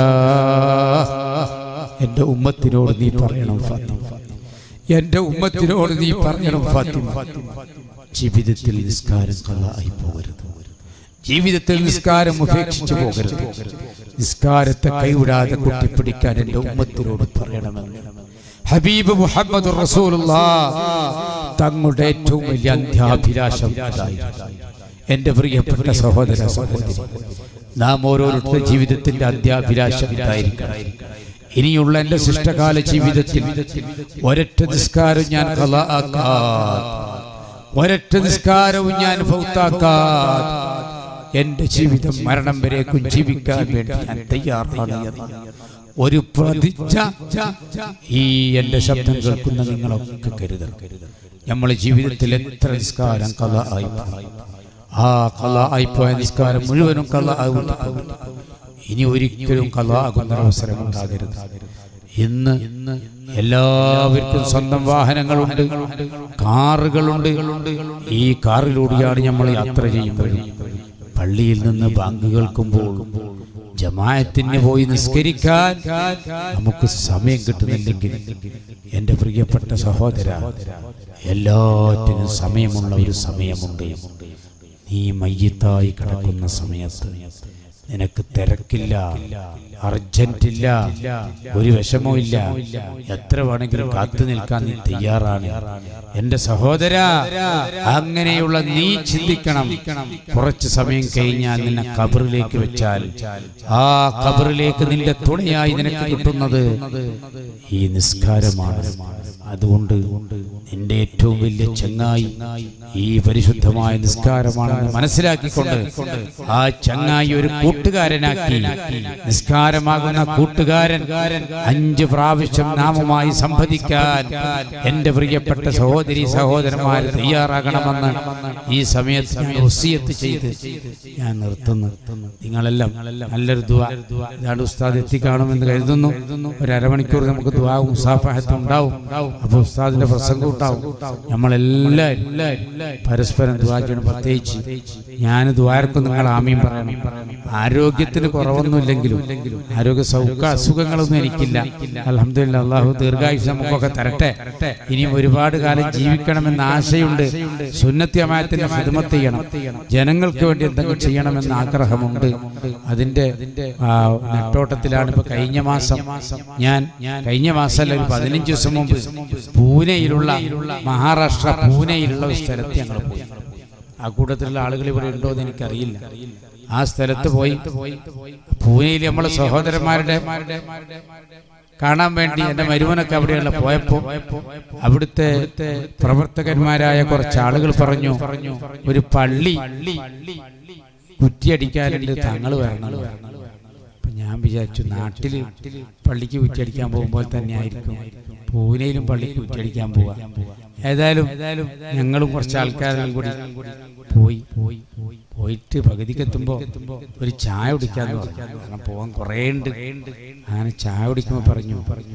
എൻ്റെ ഉമ്മത്തിനോട് നീ പറയണം ഫാത്തിമ എൻ്റെ ഉമ്മത്തിനോട് നീ പറയണം ഫാത്തിമ ജീവിതത്തിൽ നിസ്കാരം കള്ളായി പോകരുത് ജീവിതത്തിൽ നിസ്കാരം ഉപേക്ഷിച്ചു പോകരുത് നിസ്കാരത്തെ കൈവിടാതെ കുട്ടിപ്പിടിക്കാൻ എൻ്റെ ഉമ്മത്തിനോട് പറയണമെന്ന് ഹബീബ് മുഹമ്മദ് റസൂലുള്ള തങ്ങളുടെ ഏറ്റവും വലിയ അന്ത്യാഭിലാഷം അതായിരുന്നു എൻ്റെ പ്രിയപ്പെട്ട സഹോദര സഹോദരി നാം ഓരോരുത്തരുടെ ജീവിതത്തിന്റെ അന്ത്യാഭിലാഷം ഇതായിരിക്കണം ഇനിയുള്ള എൻ്റെ ശിഷ്ടകാല ജീവിതത്തിൽ ഒരൊറ്റ നിസ്കാരം ഞാൻ കല ഒരൊറ്റ നിസ്കാരവും ഞാൻ ഭൗത്താക്കാൻ എന്റെ ജീവിതം മരണം വരേക്കും ജീവിക്കാൻ വേണ്ടി ഞാൻ തയ്യാറാണ് എന്ന് ഒരു പ്രതിജ്ഞ ഈ എന്റെ ശബ്ദം കേൾക്കുന്ന നിങ്ങളൊക്കെ കരുതണം നമ്മളെ ജീവിതത്തിൽ എത്ര നിസ്കാരം കല ആയി ആ കല ആയിപ്പോയ നിസ്കാരം മുഴുവനും കല ആവുന്നുണ്ട് ഇനി ഒരിക്കലും കലാകുന്ന അവസരം ഉണ്ടാകരുത് ഇന്ന് എല്ലാവർക്കും സ്വന്തം വാഹനങ്ങളുണ്ട് കാറുകളുണ്ട് ഈ കാറിലൂടെയാണ് നമ്മൾ യാത്ര ചെയ്യുമ്പോൾ പള്ളിയിൽ നിന്ന് ബാങ്ക് കേൾക്കുമ്പോൾ ജമായത്തിന് പോയി നിസ്കരിക്കാൻ നമുക്ക് സമയം കിട്ടുന്നില്ലെങ്കിൽ എൻ്റെ പ്രിയപ്പെട്ട സഹോദര എല്ലാറ്റിനും സമയമുള്ള ഒരു സമയമുണ്ട് നീ മയ്യത്തായി കിടക്കുന്ന സമയത്ത് നിനക്ക് തിരക്കില്ല അർജന്റ് ഇല്ല ഒരു വിഷമവും ഇല്ല എത്ര വേണമെങ്കിലും കാത്തു നിൽക്കാൻ നീ തയ്യാറാണ് എന്റെ സഹോദര അങ്ങനെയുള്ള നീ ചിന്തിക്കണം കുറച്ച് സമയം കഴിഞ്ഞാൽ നിന്നെ കബറിലേക്ക് വെച്ചാൽ ആ കബറിലേക്ക് നിന്റെ തുണയായി നിനക്ക് കിട്ടുന്നത് ഈ നിസ്കാരമാണ് അതുകൊണ്ട് നിന്റെ ഏറ്റവും വലിയ ചങ്ങായി ഈ പരിശുദ്ധമായ നിസ്കാരമാണെന്ന് മനസ്സിലാക്കിക്കൊണ്ട് ആ ചങ്ങായി ഒരു കൂട്ടുകാരനാക്കി നിസ്കാരമാകുന്ന കൂട്ടുകാരൻ അഞ്ച് പ്രാവശ്യം നാമമായി സംവദിക്കാൻ എന്റെ പ്രിയപ്പെട്ട സഹോദരി സഹോദരന്മാർ തയ്യാറാകണമെന്ന് ഈ സമയത്ത് ഞാൻ വസിയത്ത് ചെയ്ത് ഞാൻ നിർത്തുന്നു നിങ്ങളെല്ലാം നല്ലൊരു ദുആ ഇതാണ് ഉസ്താദ് എത്തിക്കാണുമെന്ന് കരുതുന്നു ഒരു അരമണിക്കൂർ നമുക്ക് ദുആവും മുസാഫഹത്തും ഉണ്ടാവും അപ്പൊ ഉസ്താദിന്റെ പ്രസംഗം ഉണ്ടാവും നമ്മളെല്ലാവരും പരസ്പരം ദുആ ചെയ്യണം പ്രത്യേകിച്ച് ഞാൻ ദ്വാരക്കും നിങ്ങൾ ആമീൻ പറയണം ആരോഗ്യത്തിന് കുറവൊന്നുമില്ലെങ്കിലും ആരോഗ്യ സൗഖ്യ അസുഖങ്ങളൊന്നും എനിക്കില്ല അലഹമില്ല അള്ളാഹു ദീർഘായുസ് നമുക്കൊക്കെ തരട്ടെ ഇനിയും ഒരുപാട് കാലം ജീവിക്കണമെന്ന ആശയുണ്ട് സുന്നത്യമായത്തിന്റെ ഹിദമത്ത് ചെയ്യണം ജനങ്ങൾക്ക് വേണ്ടി എന്തെങ്കിലും ചെയ്യണമെന്ന ആഗ്രഹമുണ്ട് അതിന്റെ ആ, നെട്ടോട്ടത്തിലാണ് ഇപ്പൊ കഴിഞ്ഞ മാസം ഞാൻ കഴിഞ്ഞ മാസമല്ല ഒരു പതിനഞ്ച് ദിവസം മുമ്പ് പൂനെയിലുള്ള മഹാരാഷ്ട്ര പൂനെയിലുള്ള ഒരു സ്ഥലത്ത് ഞങ്ങൾ പോയി ആ കൂട്ടത്തിലുള്ള ആളുകൾ ഇവിടെ ഉണ്ടോ എന്ന് എനിക്കറിയില്ല ആ സ്ഥലത്ത് പോയി പൂനെയിൽ നമ്മളെ സഹോദരന്മാരുടെ കാണാൻ വേണ്ടി എന്റെ മരുമനൊക്കെ അവിടെയുള്ള പോയപ്പോ അവിടുത്തെ പ്രവർത്തകന്മാരായ കുറച്ച് ആളുകൾ പറഞ്ഞു ഒരു പള്ളി കുറ്റിയടിക്കാനുണ്ട് തങ്ങൾ വരണം എന്ന് പറഞ്ഞു. അപ്പൊ ഞാൻ വിചാരിച്ചു നാട്ടില് പള്ളിക്ക് കുറ്റിയടിക്കാൻ പോകുമ്പോൾ തന്നെ ആയിരിക്കും പൂനെയിലും പള്ളിക്ക് കുറ്റിയടിക്കാൻ പോവാ ഏതായാലും ഞങ്ങളും കുറച്ച് ആൾക്കാരെല്ലാം കൂടി പോയി പോയിട്ട് പകുതിക്കെത്തുമ്പോ ഒരു ചായ കുടിക്കാന്ന് പറഞ്ഞു കാരണം പോകാൻ കുറേ ഉണ്ട് അങ്ങനെ ചായ കുടിക്കുമ്പോ പറഞ്ഞു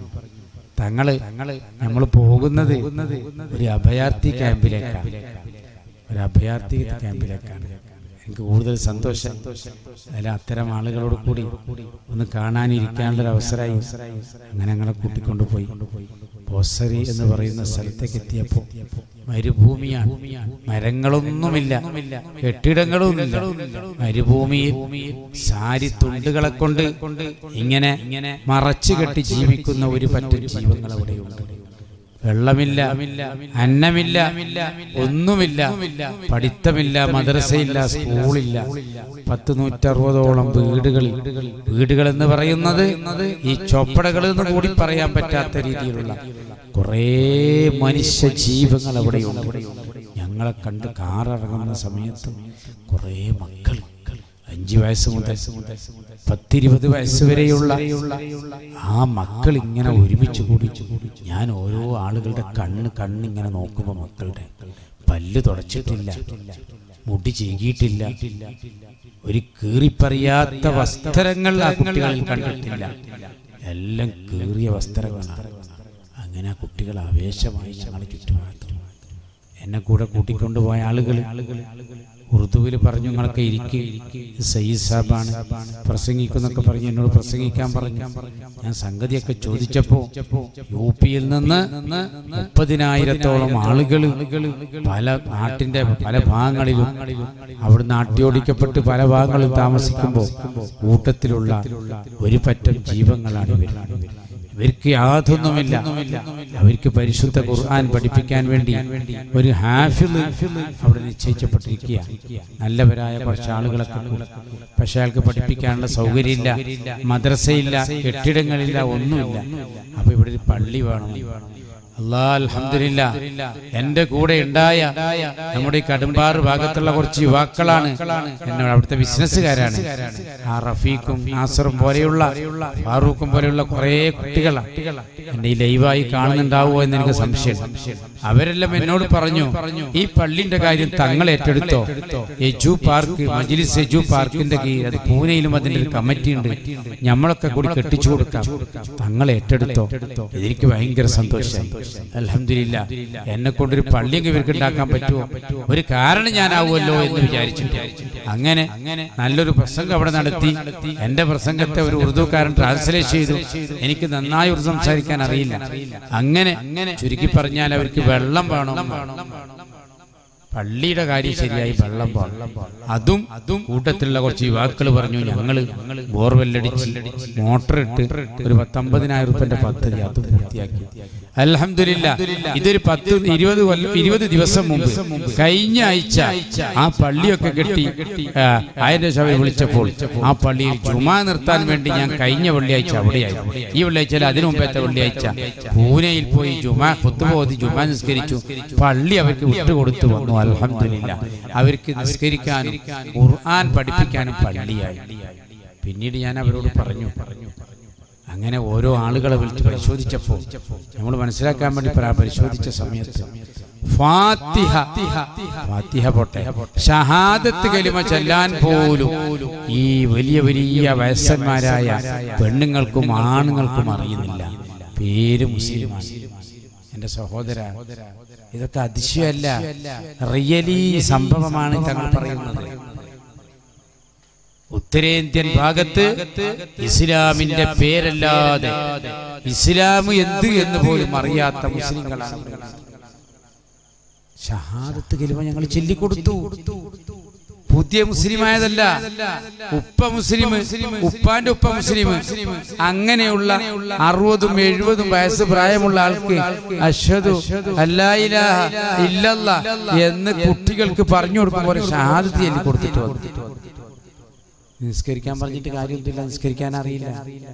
തങ്ങള് നമ്മൾ പോകുന്നത് ഒരു അഭയാർത്ഥി ക്യാമ്പിലേക്കാണ് ഒരു അഭയാർത്ഥി ക്യാമ്പിലേക്കാണ് എനിക്ക് കൂടുതൽ സന്തോഷം അതിൽ അത്തരം ആളുകളോട് കൂടി ഒന്ന് കാണാനിരിക്കാനുള്ള ഒരു അവസരമായി അങ്ങനെ ഞങ്ങളെ കൂട്ടിക്കൊണ്ടുപോയി ബോസറി എന്ന് പറയുന്ന സ്ഥലത്തേക്ക് എത്തിയപ്പോൾ മരുഭൂമിയാണ് മരങ്ങളൊന്നുമില്ല കെട്ടിടങ്ങളൊന്നുമില്ല മരുഭൂമിയിൽ സാരി തുണ്ടുകളെ കൊണ്ട് ഇങ്ങനെ മറച്ചു കെട്ടി ജീവിക്കുന്ന ഒരു പറ്റം ജീവങ്ങൾ അവിടെയുണ്ട് വെള്ളമില്ല അന്നമില്ല ഒന്നുമില്ല പഠിത്തമില്ല മദ്രസയില്ല സ്കൂളില്ല പത്ത് നൂറ്ററുപതോളം വീടുകൾ വീടുകൾ എന്ന് പറയുന്നത് ഈ ചൊപ്പടകൾ എന്ന് കൂടി പറയാൻ പറ്റാത്ത രീതിയിലുള്ള കുറേ മനുഷ്യ ജീവങ്ങൾ അവിടെയുണ്ട് ഞങ്ങളെ കണ്ട് കാറിറങ്ങുന്ന സമയത്ത് കുറേ മക്കൾ അഞ്ച് വയസ്സ് മുതൽ പത്തിരുപത് വയസ്സ് വരെയുള്ള ആ മക്കൾ ഇങ്ങനെ ഒരുമിച്ച് കൂടി ഞാൻ ഓരോ ആളുകളുടെ കണ്ണ് കണ്ണിങ്ങനെ നോക്കുമ്പോൾ മക്കളുടെ പല്ല് തുടച്ചിട്ടില്ല മുടി ചീകിയിട്ടില്ല ഒരു കീറിപ്പറിയാത്ത വസ്ത്രങ്ങൾ ആ കുട്ടികളിൽ കണ്ടിട്ടില്ല എല്ലാം കീറിയ വസ്ത്രങ്ങളാണ് അങ്ങനെ ആ കുട്ടികൾ ആവേശമായി ഞങ്ങളെ ചുറ്റുഭാഗത്ത് എന്നെ കൂടെ കൂട്ടിക്കൊണ്ടുപോയ ആളുകൾ ഉറുദുവിൽ പറഞ്ഞു നിങ്ങളൊക്കെ ഇരിക്ക് സയ്യിദ് സാബാണ് പ്രസംഗിക്കുന്നൊക്കെ പറഞ്ഞു എന്നോട് പ്രസംഗിക്കാൻ പറഞ്ഞു ഞാൻ സംഗതിയൊക്കെ ചോദിച്ചപ്പോ യു പിയിൽ നിന്ന് മുപ്പതിനായിരത്തോളം ആളുകൾ പല നാട്ടിന്റെ പല ഭാഗങ്ങളിലും അവിടുന്ന് അട്ടിയോടിക്കപ്പെട്ട് പല ഭാഗങ്ങളിൽ താമസിക്കുമ്പോൾ കൂട്ടത്തിലുള്ള ഒരു പറ്റം ജീവങ്ങളാണ് ഇവർ ഇവർക്ക് യാതൊന്നുമില്ല അവർക്ക് പരിശുദ്ധ ഖുർആൻ പഠിപ്പിക്കാൻ വേണ്ടി ഒരു ഹാഫിള് അവിടെ നിശ്ചയിക്കപ്പെട്ടിരിക്കുക നല്ലവരായ കുറച്ച് ആളുകളൊക്കെ കൂടി. പക്ഷെ അയാൾക്ക് പഠിപ്പിക്കാനുള്ള സൗകര്യമില്ല മദ്രസയില്ല കെട്ടിടങ്ങളില്ല ഒന്നുമില്ല അപ്പൊ ഇവിടെ ഒരു പള്ളി വേണം അല്ലാ അൽഹംദുലില്ല എന്റെ കൂടെ ഉണ്ടായ നമ്മുടെ ഈ കടുമ്പാറ് ഭാഗത്തുള്ള കുറച്ച് യുവാക്കളാണ് എന്നോട് അവിടുത്തെ ബിസിനസ്സുകാരാണ് ആ റഫീഖും നാസറും പോലെയുള്ള ഫാറൂഖും പോലെയുള്ള കുറേ കുട്ടികളാണ് എന്റെ ഈ ലൈവായി കാണുന്നുണ്ടാവുമോ എന്ന് എനിക്ക് സംശയം അവരെല്ലാം എന്നോട് പറഞ്ഞു ഈ പള്ളിന്റെ കാര്യം തങ്ങൾ ഏറ്റെടുത്തോ എജു പാർക്ക് മജിലിസ് എജു പാർക്കിന്റെ കീഴിൽ അത് പൂനെയിലും അതിന്റെ ഒരു കമ്മിറ്റി ഉണ്ട് നമ്മളൊക്കെ കൂടി കെട്ടിച്ചു കൊടുക്കാം തങ്ങൾ ഏറ്റെടുത്തോ എനിക്ക് ഭയങ്കര സന്തോഷമായി അലഹമില്ല എന്നെ കൊണ്ടൊരു പള്ളിയൊക്കെ ഇവർക്ക് ഉണ്ടാക്കാൻ പറ്റുമോ ഒരു കാരണം ഞാനാവുമല്ലോ എന്ന് വിചാരിച്ചിട്ട് അങ്ങനെ നല്ലൊരു പ്രസംഗം അവിടെ നടത്തി എന്റെ പ്രസംഗത്തെ ഒരു ഉറുദുക്കാരൻ ട്രാൻസ്ലേറ്റ് ചെയ്തു എനിക്ക് നന്നായി ഉറുദു സംസാരിക്കാൻ അറിയില്ല അങ്ങനെ ചുരുക്കി പറഞ്ഞാൽ അവർക്ക് വെള്ളം വേണം പള്ളിയുടെ കാര്യം ശരിയായി വെള്ളം വേണം അതും അതും കൂട്ടത്തിലുള്ള കുറച്ച് യുവാക്കൾ പറഞ്ഞു ഞങ്ങള് ബോർവെല്ലടിച്ച് മോട്ടർ ഇട്ട് ഒരു പത്തൊമ്പതിനായിരം റുപ്യന്റെ പദ്ധതി അത് പൂർത്തിയാക്കി അലഹമില്ല ഇതൊരു പത്ത് ഇരുപത് കൊല്ലം ഇരുപത് ദിവസം മുമ്പ് കഴിഞ്ഞ ആഴ്ച ആ പള്ളിയൊക്കെ കെട്ടി ആ, ആയിരം ശവ വിളിച്ചപ്പോൾ ആ പള്ളിയിൽ ജുമാ നിർത്താൻ വേണ്ടി ഞാൻ കഴിഞ്ഞ വെള്ളിയാഴ്ച അവിടെയായി ഈ വെള്ളിയാഴ്ച അല്ല, അതിനു മുമ്പത്തെ വെള്ളിയാഴ്ച പൂനെയിൽ പോയി ജുമാ കുത്തുപോതി ജുമാ നിസ്കരിച്ചു പള്ളി അവർക്ക് വിട്ടുകൊടുത്തു വന്നു അലഹമില്ല അവർക്ക് നിസ്കരിക്കാനും ഖുർആൻ പഠിപ്പിക്കാനും പള്ളിയായി പിന്നീട് ഞാൻ അവരോട് പറഞ്ഞു അങ്ങനെ ഓരോ ആളുകളെ വിളിച്ച് പരിശോധിച്ചപ്പോൾ നമ്മൾ മനസ്സിലാക്കാൻ വേണ്ടി പറ- പരിശോധിച്ച സമയത്ത് ഫാത്തിഹ ഫാത്തിഹ പോട്ടെ ഷഹാദത്ത് കലിമ ചെല്ലാൻ പോലും ഈ വലിയ വലിയ വയസ്സന്മാരായ പെണ്ണുങ്ങൾക്കും ആണുങ്ങൾക്കും അറിയുന്നില്ല പേര് മുസ്ലിമാണ് എന്റെ സഹോദര ഇതൊക്കെ അതിശയമല്ല റിയലി സംഭവമാണ് തങ്ങൾ പറയുന്നത് ഉത്തരേന്ത്യൻ ഭാഗത്ത് ഇസ്ലാമിന്റെ പേരല്ലാതെ ഇസ്ലാം എന്ത് എന്ന് പോലും അറിയാത്ത മുസ്ലിങ്ങളാണ് ഇവിടെ ഉള്ളത്. ഷഹാദത്ത് കലിമ ഞങ്ങൾ ചൊല്ലിക്കൊടുത്തു പുതിയ മുസ്ലിമായതല്ല ഉപ്പ മുസ്ലിം ഉപ്പാന്റെ ഉപ്പ മുസ്ലിം അങ്ങനെയുള്ള അറുപതും എഴുപതും വയസ്സ് പ്രായമുള്ള ആൾക്ക് അശ്വതു അല്ലായിലാഹ ഇല്ലല്ല എന്ന് കുട്ടികൾക്ക് പറഞ്ഞു കൊടുക്കും പോലെ ഷഹാദത്ത് ചൊല്ലി കൊടുത്തിട്ട് വന്നു നിസ്കരിക്കാൻ പറഞ്ഞിട്ട് കാര്യമൊന്നുമില്ല നിസ്കരിക്കാൻ അറിയില്ല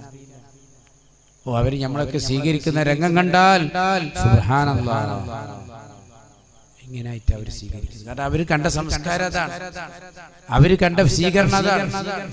ഓ അവര് നമ്മളൊക്കെ സ്വീകരിക്കുന്ന രംഗം കണ്ടാൽ സുബ്ഹാനല്ലാഹ്. ഇങ്ങനായിട്ട് അവർ സ്വീകരിക്കുന്നത് കാരണം അവര് കണ്ട സംസ്കാരം അതാണ് അവര് കണ്ട സ്വീകരണം അതാണ്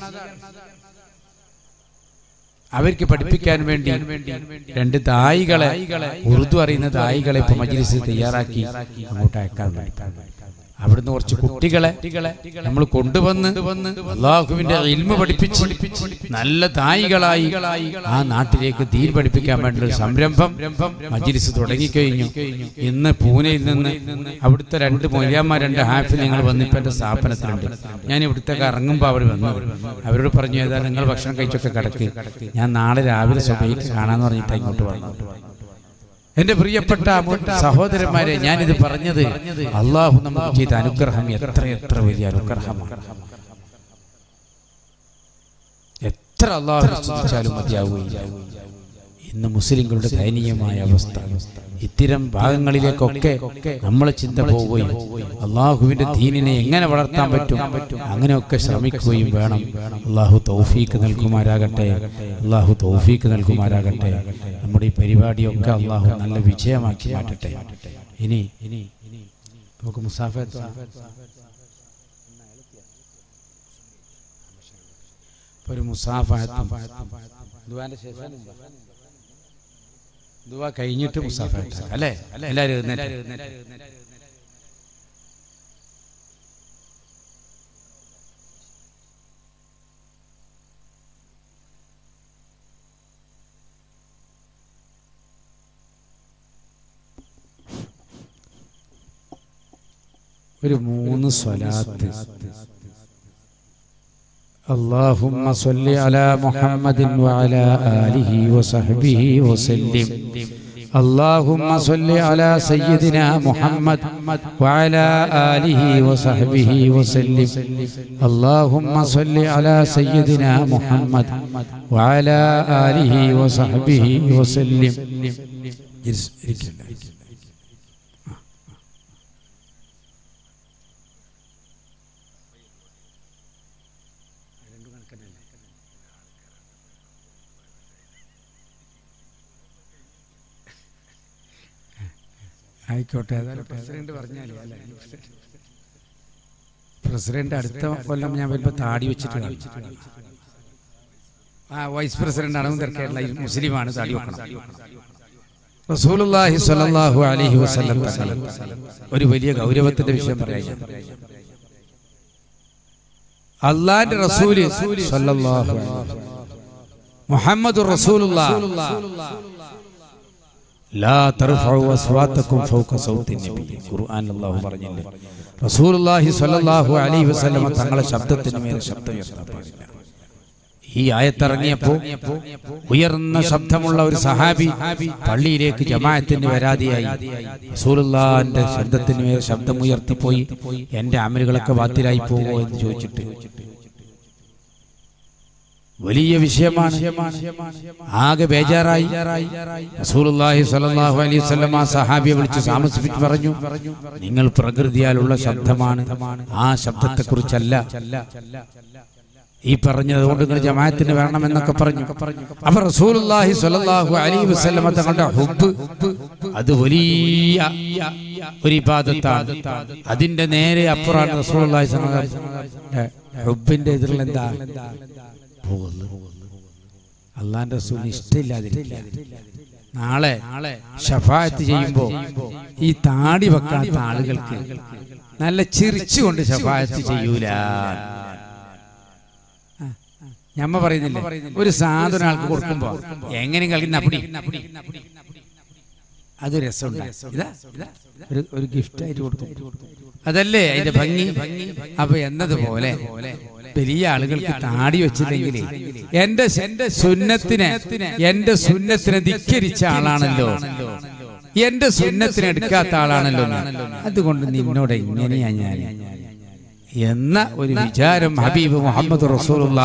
അവർക്ക് പഠിപ്പിക്കാൻ വേണ്ടി രണ്ട് ദായികളെ ഉറുദു അറിയുന്ന ദായികളെ ഇപ്പൊ മജ്ലിസ് തയ്യാറാക്കി അങ്ങോട്ട് അയക്കാൻ വേണ്ടി അവിടുന്ന് കുറച്ച് കുട്ടികളെ നമ്മൾ കൊണ്ടുവന്ന് അള്ളാഹുവിന്റെ ഇൽമ പഠിപ്പിച്ച് നല്ല തായികളായി ആ നാട്ടിലേക്ക് ദീൻ പഠിപ്പിക്കാൻ വേണ്ടി ഒരു സംരംഭം മജിലിസ് തുടങ്ങിക്കഴിഞ്ഞു ഇന്ന് പൂനെയിൽ നിന്ന് അവിടുത്തെ രണ്ട് മൊയ്യാന്മാർ രണ്ട് ഹാഫിൽ നിങ്ങൾ വന്നിപ്പോ എന്റെ സ്ഥാപനത്തിലുണ്ട് ഞാൻ ഇവിടുത്തെ ഇറങ്ങുമ്പോൾ അവർ വന്നത് അവരോട് പറഞ്ഞു ഏതാ നിങ്ങൾ ഭക്ഷണം കഴിച്ചൊക്കെ കിടക്ക് ഞാൻ നാളെ രാവിലെ സ്വഭയ്ക്ക് കാണാന്ന് പറഞ്ഞിട്ട് ഇങ്ങോട്ട് വന്നത് എന്റെ പ്രിയപ്പെട്ട മു- സഹോദരന്മാരെ ഞാനിത് പറഞ്ഞത് അള്ളാഹു നമുക്ക് ചെയ്ത അനുഗ്രഹം എത്ര എത്ര വലിയ അനുഗ്രഹമാണ് എത്ര അള്ളാഹു സ്തുതിച്ചാലും മതിയാവുകയില്ല ഇന്ന് മുസ്ലിങ്ങളുടെ ദയനീയമായ അവസ്ഥ ഇത്തരം ഭാഗങ്ങളിലേക്കൊക്കെ നമ്മളെ ചിന്ത പോവുകയും അള്ളാഹുവിന്റെ ദീനിനെ എങ്ങനെ വളർത്താൻ പറ്റും അങ്ങനെയൊക്കെ ശ്രമിക്കുകയും വേണം അള്ളാഹു തൗഫീക്ക് നൽകുമാരാകട്ടെ അള്ളാഹു തൗഫീക്ക് നൽകുമാരാകട്ടെ നമ്മുടെ ഈ പരിപാടിയൊക്കെ അള്ളാഹു നല്ല വിജയമാക്കി മാറ്റട്ടെ ഇനി ഇനി നമുക്ക് മുസാഫത്ത് ഇപ്പൊ ഒരു മുസാഫത്തും ദുആന്റെ ശേഷം ദുആ കഴിഞ്ഞിട്ട് മുസാഫത്ത് അല്ലേ എല്ലാവരും എഴുന്നേറ്റ് ഒരു മൂന്ന് സ്വലാത്ത് اللهم صل على محمد وعلى آله وصحبه وسلم اللهم صل على سيدنا محمد وعلى آله وصحبه وسلم اللهم صل على سيدنا محمد وعلى آله وصحبه وسلم ആയിക്കോട്ടെ ഏതായാലും പ്രസിഡന്റ് പറഞ്ഞാലേ അല്ലേ പ്രസിഡന്റ് അടുത്ത കൊല്ലം ഞാൻ വരുമ്പോ താടി വെച്ചിട്ട് കാണും. ആ വൈസ് പ്രസിഡന്റ് ആണ് തിരക്കേണ്ട മുസ്ലിമാണ് താടി വെക്കണം റസൂലുള്ളാഹി സ്വല്ലല്ലാഹു അലൈഹി വസല്ലം തങ്ങൾ ഒരു വലിയ ഗൗരവത്തിന്റെ വിഷയം പറയാൻ അള്ളാന്റെ റസൂല് സ്വല്ലല്ലാഹു അലൈഹി വസല്ലം. മുഹമ്മദ് റസൂലുള്ളാഹ് ലാ തർഫഉ അസ്വാതക്കും ഫൗക സൗത്തി നബി ഖുർആൻ അല്ലാഹു പറഞ്ഞില്ലേ റസൂലുള്ളാഹി സ്വല്ലല്ലാഹു അലൈഹി വസല്ലം തങ്ങളെ ശബ്ദത്തിന് മേലെ ശബ്ദം ഉയർത്താൻ പാടില്ല ഈ ആയത്തിറങ്ങിയപ്പോ ഉയർന്ന ശബ്ദമുള്ള ഒരു സഹാബി പള്ളിയിലേക്ക് ജമാഅത്തിന് വരാതെയായി റസൂലുള്ളാഹിന്റെ ശബ്ദത്തിന് മേലെ ശബ്ദം ഉയർത്തിപ്പോയി എന്റെ അമലുകളൊക്കെ ബാത്തിലായി പോവോ എന്ന് ചോദിച്ചിട്ട് വലിയ വിഷയമാണ് ആകെ ബേജാറായി റസൂലുള്ളാഹി സ്വല്ലല്ലാഹു അലൈഹി വസല്ലം ആ സഹാബിയെ വിളിച്ച് താമസിപ്പിച്ച് പറഞ്ഞു നിങ്ങൾ പ്രകൃതിയാലുള്ള ശബ്ദമാണ് ആ ശബ്ദത്തെക്കുറിച്ചല്ല ഈ പറഞ്ഞത് കൊണ്ട് നിങ്ങൾ ജമാഅത്തിന് വരണമെന്നൊക്കെ പറഞ്ഞു അപ്പൊ റസൂലുള്ളാഹി സ്വല്ലല്ലാഹു അലൈഹി വസല്ലം തങ്ങളുടെ ഹുബ് അത് വലിയ ഒരു ഇബാദത്താണ് അതിന്റെ നേരെ അപ്പുറമാണ് റസൂലുള്ളാഹി സ്വല്ലല്ലാഹു അലൈഹി വസല്ലമയുടെ ഹുബിന്റെ ഇതിൽ എന്താ അള്ളാന്റെ റസൂലിന് ഇഷ്ടമില്ലാതിരിക്കുക നാളെ ഷഫായത്ത് ചെയ്യുമ്പോ ഈ താടി വെക്കാത്ത ആളുകൾക്ക് നല്ല ചിരിച്ചുകൊണ്ട് ഷഫായത്ത് ചെയ്യൂല ഞമ്മ പറയുന്നില്ലേ ഒരു സാധനം ആൾക്ക് കൊടുക്കുമ്പോ എങ്ങനെ കളിക്കുന്ന അപ്പടി അത് രസമുണ്ട് ഇതാ ഇതാ, ഒരു ഒരു ഗിഫ്റ്റ് ആയിട്ട് കൊടുക്കും അതല്ലേ അതിന്റെ ഭംഗി അപ്പൊ എന്നതുപോലെ വലിയ ആളുകൾക്ക് താടി വെച്ചില്ലെങ്കിൽ എന്റെ എന്റെ സുന്നത്തിനെ എന്റെ സുന്നത്തിനെ ധിക്കരിച്ച ആളാണല്ലോ എന്റെ സുന്നത്തിനെ എടുക്കാത്ത ആളാണല്ലോ ഞാൻ. അതുകൊണ്ട് നിന്നോട് എങ്ങനെയാ ഞാൻ എന്ന ഒരു വിചാരം ഹബീബ് മുഹമ്മദ് റസൂലുള്ള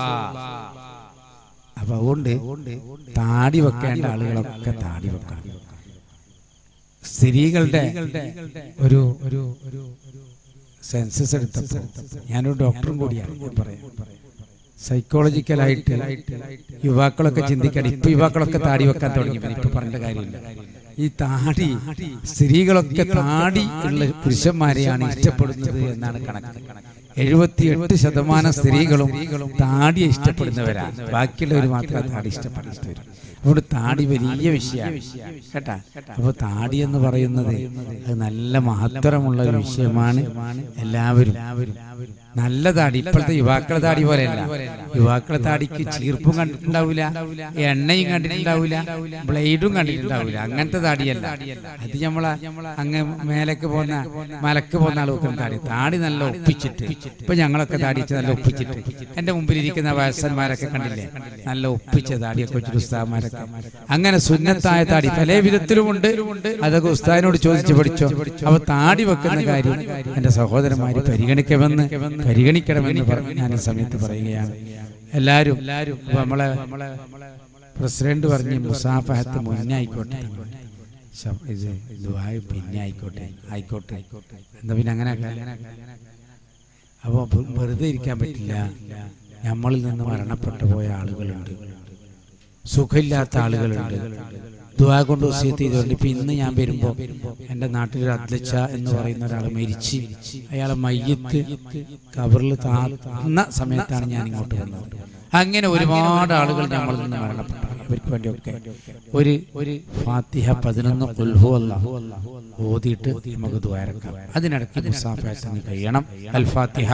അപ്പൊ അതുകൊണ്ട് താടി വെക്കേണ്ട ആളുകളൊക്കെ താടി വെക്കണം സ്ത്രീകളുടെ ഒരു ഒരു ഒരു സെൻസസ് എടുത്തപ്പോ ഞാനൊരു ഡോക്ടറും കൂടിയാണ് ഞാൻ പറയാം സൈക്കോളജിക്കലായിട്ട് യുവാക്കളൊക്കെ ചിന്തിക്കാൻ ഇപ്പൊ യുവാക്കളൊക്കെ താടി വെക്കാൻ തുടങ്ങി പിന്നെ ഇപ്പൊ പറഞ്ഞ കാര്യമില്ല ഈ താടി സ്ത്രീകളൊക്കെ താടി ഉള്ള പുരുഷന്മാരെയാണ് ഇഷ്ടപ്പെടുന്നത് എന്നാണ് കണക്ക് എഴുപത്തിയെട്ട് ശതമാനം സ്ത്രീകളും താടിയെ ഇഷ്ടപ്പെടുന്നവരാണ് ബാക്കിയുള്ളവർ മാത്രമേ താടി ഇഷ്ടപ്പെടാത്തവർ അതുകൊണ്ട് താടി വലിയ വിഷയമാണ് കേട്ടാ അപ്പൊ താടി എന്ന് പറയുന്നത് അത് നല്ല മഹത്തരമുള്ള ഒരു വിഷയമാണ് എല്ലാവരും നല്ല താടി ഇപ്പോഴത്തെ യുവാക്കളെ താടി പോലെയല്ല യുവാക്കളെ താടിക്ക് ചീർപ്പും കണ്ടിട്ടുണ്ടാവില്ല എണ്ണയും കണ്ടിട്ടുണ്ടാവില്ല ബ്ലേഡും കണ്ടിട്ടുണ്ടാവില്ല അങ്ങനത്തെ താടിയല്ല അത് നമ്മളെ അങ്ങ് മേലേക്ക് പോകുന്ന മലക്ക് പോകുന്ന ആൾ വെക്കുന്ന താടി താടി നല്ല ഒപ്പിച്ചിട്ട് ഇപ്പൊ ഞങ്ങളൊക്കെ താടിച്ച് നല്ല ഒപ്പിച്ചിട്ട് എന്റെ മുമ്പിലിരിക്കുന്ന വയസ്സന്മാരൊക്കെ കണ്ടില്ലേ നല്ല ഒപ്പിച്ച താടിയൊക്കെ വെച്ചിട്ട് ഉസ്താദ്മാരൊക്കെ അങ്ങനെ സുന്നത്തായ താടി പല വിധത്തിലുമുണ്ട് അതൊക്കെ ഉസ്താദിനോട് ചോദിച്ചു പഠിച്ചോ അപ്പൊ താടി വെക്കുന്ന കാര്യം എന്റെ സഹോദരന്മാര് പരിഗണിക്കണമെന്ന് പരിഗണിക്കണമെന്ന് പറഞ്ഞ് ഞാൻ ഈ സമയത്ത് പറയുകയാണ് എല്ലാരും ഇപ്പൊ നമ്മളെ പ്രസിഡന്റ് പറഞ്ഞ് മുസാഫഹത്ത് മുന്നായിക്കോട്ടെ ശ- ഇത് ദുആയ് പിന്നെ ആയിക്കോട്ടെ ആയിക്കോട്ടെ എന്താ പിന്നെ അങ്ങനെ അപ്പൊ വെ- വെറുതെ ഇരിക്കാൻ പറ്റില്ല നമ്മളിൽ നിന്ന് മരണപ്പെട്ടു പോയ ആളുകളുണ്ട് സുഖമില്ലാത്ത ആളുകളുണ്ട് ദുആ കൊണ്ട് വസീയത്ത് ചെയ്തുകൊണ്ട് ഇപ്പൊ ഇന്ന് ഞാൻ വരുമ്പോ എന്റെ നാട്ടിലൊരു അധ്യക്ഷ എന്ന് പറയുന്ന ഒരാൾ മരിച്ച് അയാളെ മയ്യത്ത് കബറിൽ താന്ന സമയത്താണ് ഞാൻ ഇങ്ങോട്ട് വന്നത് അങ്ങനെ ഒരുപാട് ആളുകൾ നമ്മളിൽ നിന്ന് മരണപ്പെട്ടു അവർക്ക് വേണ്ടിയൊക്കെ ഒരു ഒരു ഫാത്തിഹ പതിനൊന്ന് കുൽഹു അല്ലാഹു ഓതിയിട്ട് നമുക്ക് ദ്വാരക്കാം അതിനിടയ്ക്ക് മുസാഫാത്തിന് കഴിയണം അൽ ഫാത്തിഹ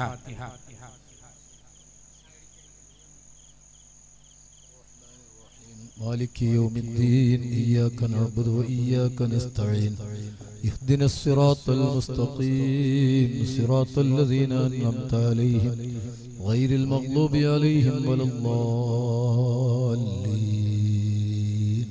مالك يوم الدين إياك نعبد وإياك نستعين اهدنا الصراط المستقيم صراط الذين أنعمت عليهم غير المغضوب عليهم ولا الضالين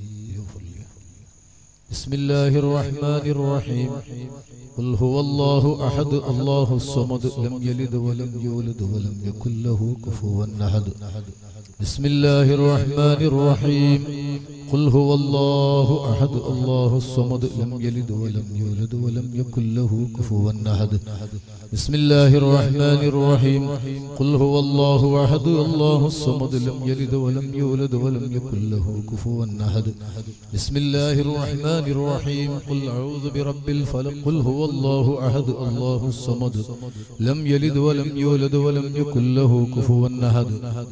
بسم الله الرحمن الرحيم قل هو الله أحد الله الصمد لم يلد ولم يولد ولم يكن له كفوا أحد بسم الله الرحمن الرحيم قل هو الله أحد الله الصمد لم يلد ولم يولد ولم يكن له كفوا أحد بسم الله الرحمن الرحيم قل هو الله أحد الله الصمد لم يلد ولم يولد ولم يكن له كفوا أحد بسم الله الرحمن الرحيم قل أعوذ برب الفلق قل هو الله أحد الله الصمد لم يلد ولم يولد ولم يكن له كفوا أحد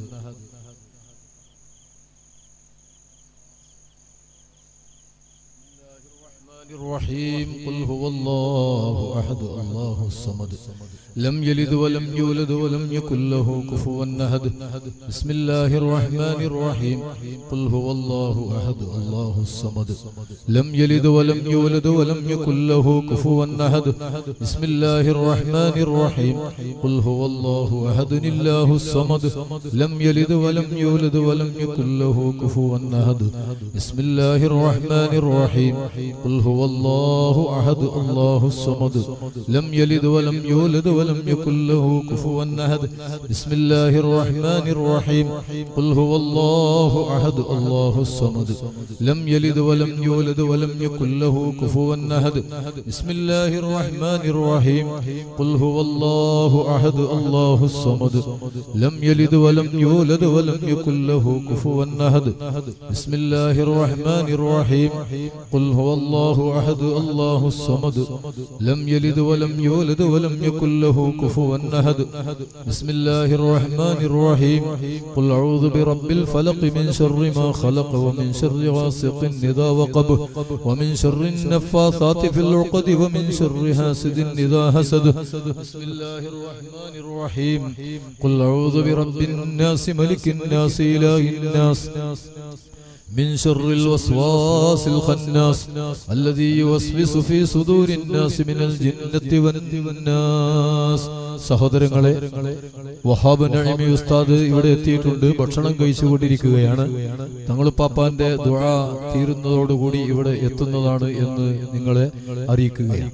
الرحيم قل هو الله أحد الله الصمد لم يلد ولم يولد ولم يكن له كفوا أحد بسم الله الرحمن الرحيم قل هو الله أحد الله الصمد لم يلد ولم يولد ولم يكن له كفوا أحد بسم الله الرحمن الرحيم قل هو الله أحد الله الصمد لم يلد ولم يولد ولم يكن له كفوا أحد بسم الله الرحمن الرحيم قل هو الله أحد الله الصمد لم يلد ولم يولد ولم يكن له كفوا أحد بسم الله الرحمن الرحيم قل هو الله أحد الله الصمد لم يلد ولم يولد ولم يكن له كفوا أحد بسم الله الرحمن الرحيم قل هو الله أحد الله الصمد لم يلد ولم يولد ولم يكن له كفوا أحد بسم الله الرحمن الرحيم قل هو الله أحد الله الصمد لم يلد ولم يولد ولم يكن له كفوا أحد بسم الله الرحمن الرحيم قل أعوذ برب الفلق من شر ما خلق ومن شر غاسق إذا وقب ومن شر النفاثات في العقد ومن شر حاسد إذا حسد بسم الله الرحمن الرحيم قل أعوذ برب الناس ملك الناس إله الناس من شر الوسواس الخناس الذي يوسوس في صدور الناس من الجنة والناس സഹോദരങ്ങളെ വഹാബ് നഴിമി ഉസ്താദ് ഇവിടെ എത്തിയിട്ടുണ്ട് ഭക്ഷണം കഴിച്ചുകൊണ്ടിരിക്കുകയാണ് തങ്ങൾ പാപ്പാന്റെ ദുആ തീരുന്നതോടുകൂടി ഇവിടെ എത്തുന്നതാണ് എന്ന് നിങ്ങളെ അറിയിക്കുകയാണ്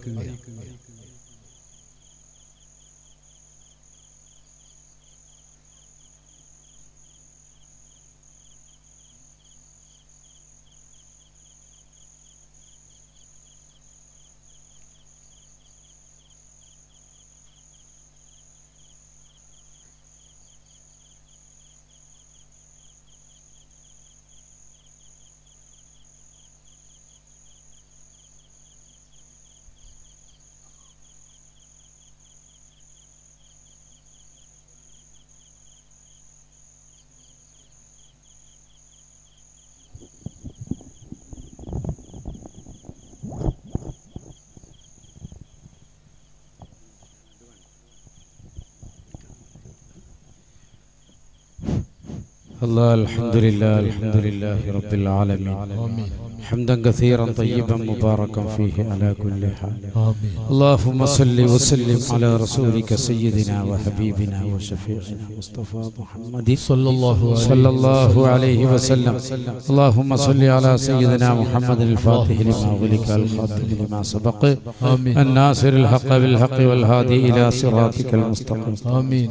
الله الحمد لله الحمد لله رب العالمين حمدا كثيرا طيبا مباركا فيه على كل حال آمين اللهم صل وسلم على رسولك سيدنا وحبيبنا وشفيعنا مصطفى محمد صلى الله عليه صلى الله عليه وسلم اللهم صل على سيدنا محمد الفاتح لما غلق الخاتم لما سبق آمين الناصر الحق بالحق والهادي إلى صراطك المستقيم آمين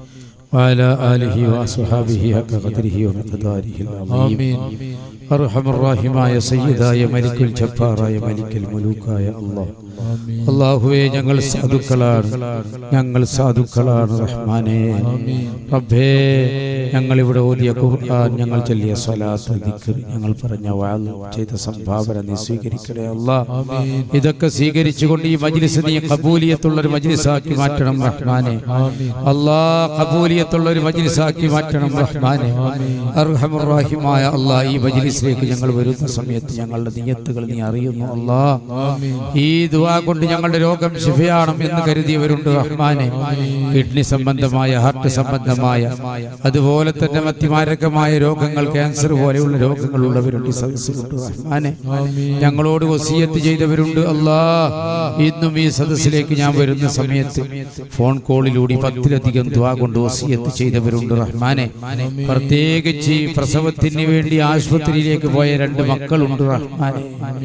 وعلى آله وأصحابه حق قدره ومقداره العظيم آمين أرحم الراحماയ സയ്യിദായ മലിക്കുൽ ജബ്ബാറായ മലിക്കൽ മലൂക്കായ അല്ലാഹ് آمين അള്ളാഹുവെ ഞങ്ങൾ സാധുക്കളാണ് ഞങ്ങൾ സാധുക്കളാണ് റഹ്മാനെ റബ്ബേ ഞങ്ങൾ ഇവിടെ ഓതിയ ഖുർആൻ ഞങ്ങൾ ചൊല്ലിയ സ്വലാത്ത് ദിക്ർ ഞങ്ങൾ പറഞ്ഞ വാഴ് ചെയ്ത സംഭാവന നീ സ്വീകരിക്കണേ അല്ലാ ഇതൊക്കെ സ്വീകരിച്ചുകൊണ്ട് ഈ മജ്ലിസ് നീ കബൂലിയത്തുള്ള ഒരു മജ്ലിസാക്കി മാറ്റണം റഹ്മാനെ അല്ലാ കബൂലിയത്തുള്ള ഒരു മജ്ലിസാക്കി മാറ്റണം റഹ്മാനെ അർഹമുറാഹിമായ അല്ലാ ഈ മജ്ലിസിലേക്ക് ഞങ്ങൾ വരുന്ന സമയത്ത് ഞങ്ങളുടെ നിയത്തുകൾ നീ അറിയുന്നു അല്ലാ ഈ ദുആ കൊണ്ട് ഞങ്ങളുടെ രോഗം ശിഫയാണം എന്ന് കരുതിയവരുണ്ട് റഹ്മാനെ കിഡ്നി സംബന്ധമായ ഹാർട്ട് സംബന്ധമായ അതുപോലെ തന്നെ മത്തിമാരകമായ രോഗങ്ങൾ ക്യാൻസർ പോലെയുള്ള രോഗങ്ങൾ ഉള്ളവരുണ്ട് ഈ സദസ്സിലുണ്ട് റഹ്മാനെ ഞങ്ങളോട് വസീയത്ത് ചെയ്തവരുണ്ട് അല്ലാ ഇന്നും ഈ സദസ്സിലേക്ക് ഞാൻ വരുന്ന സമയത്ത് ഫോൺ കോളിലൂടെ പത്തിലധികം ദ്വാ കൊണ്ട് വസീയത്ത് ചെയ്തവരുണ്ട് റഹ്മാനെ പ്രത്യേകിച്ച് ഈ പ്രസവത്തിന് വേണ്ടി ആശുപത്രിയിലേക്ക് പോയ രണ്ട് മക്കളുണ്ട് റഹ്മാനെ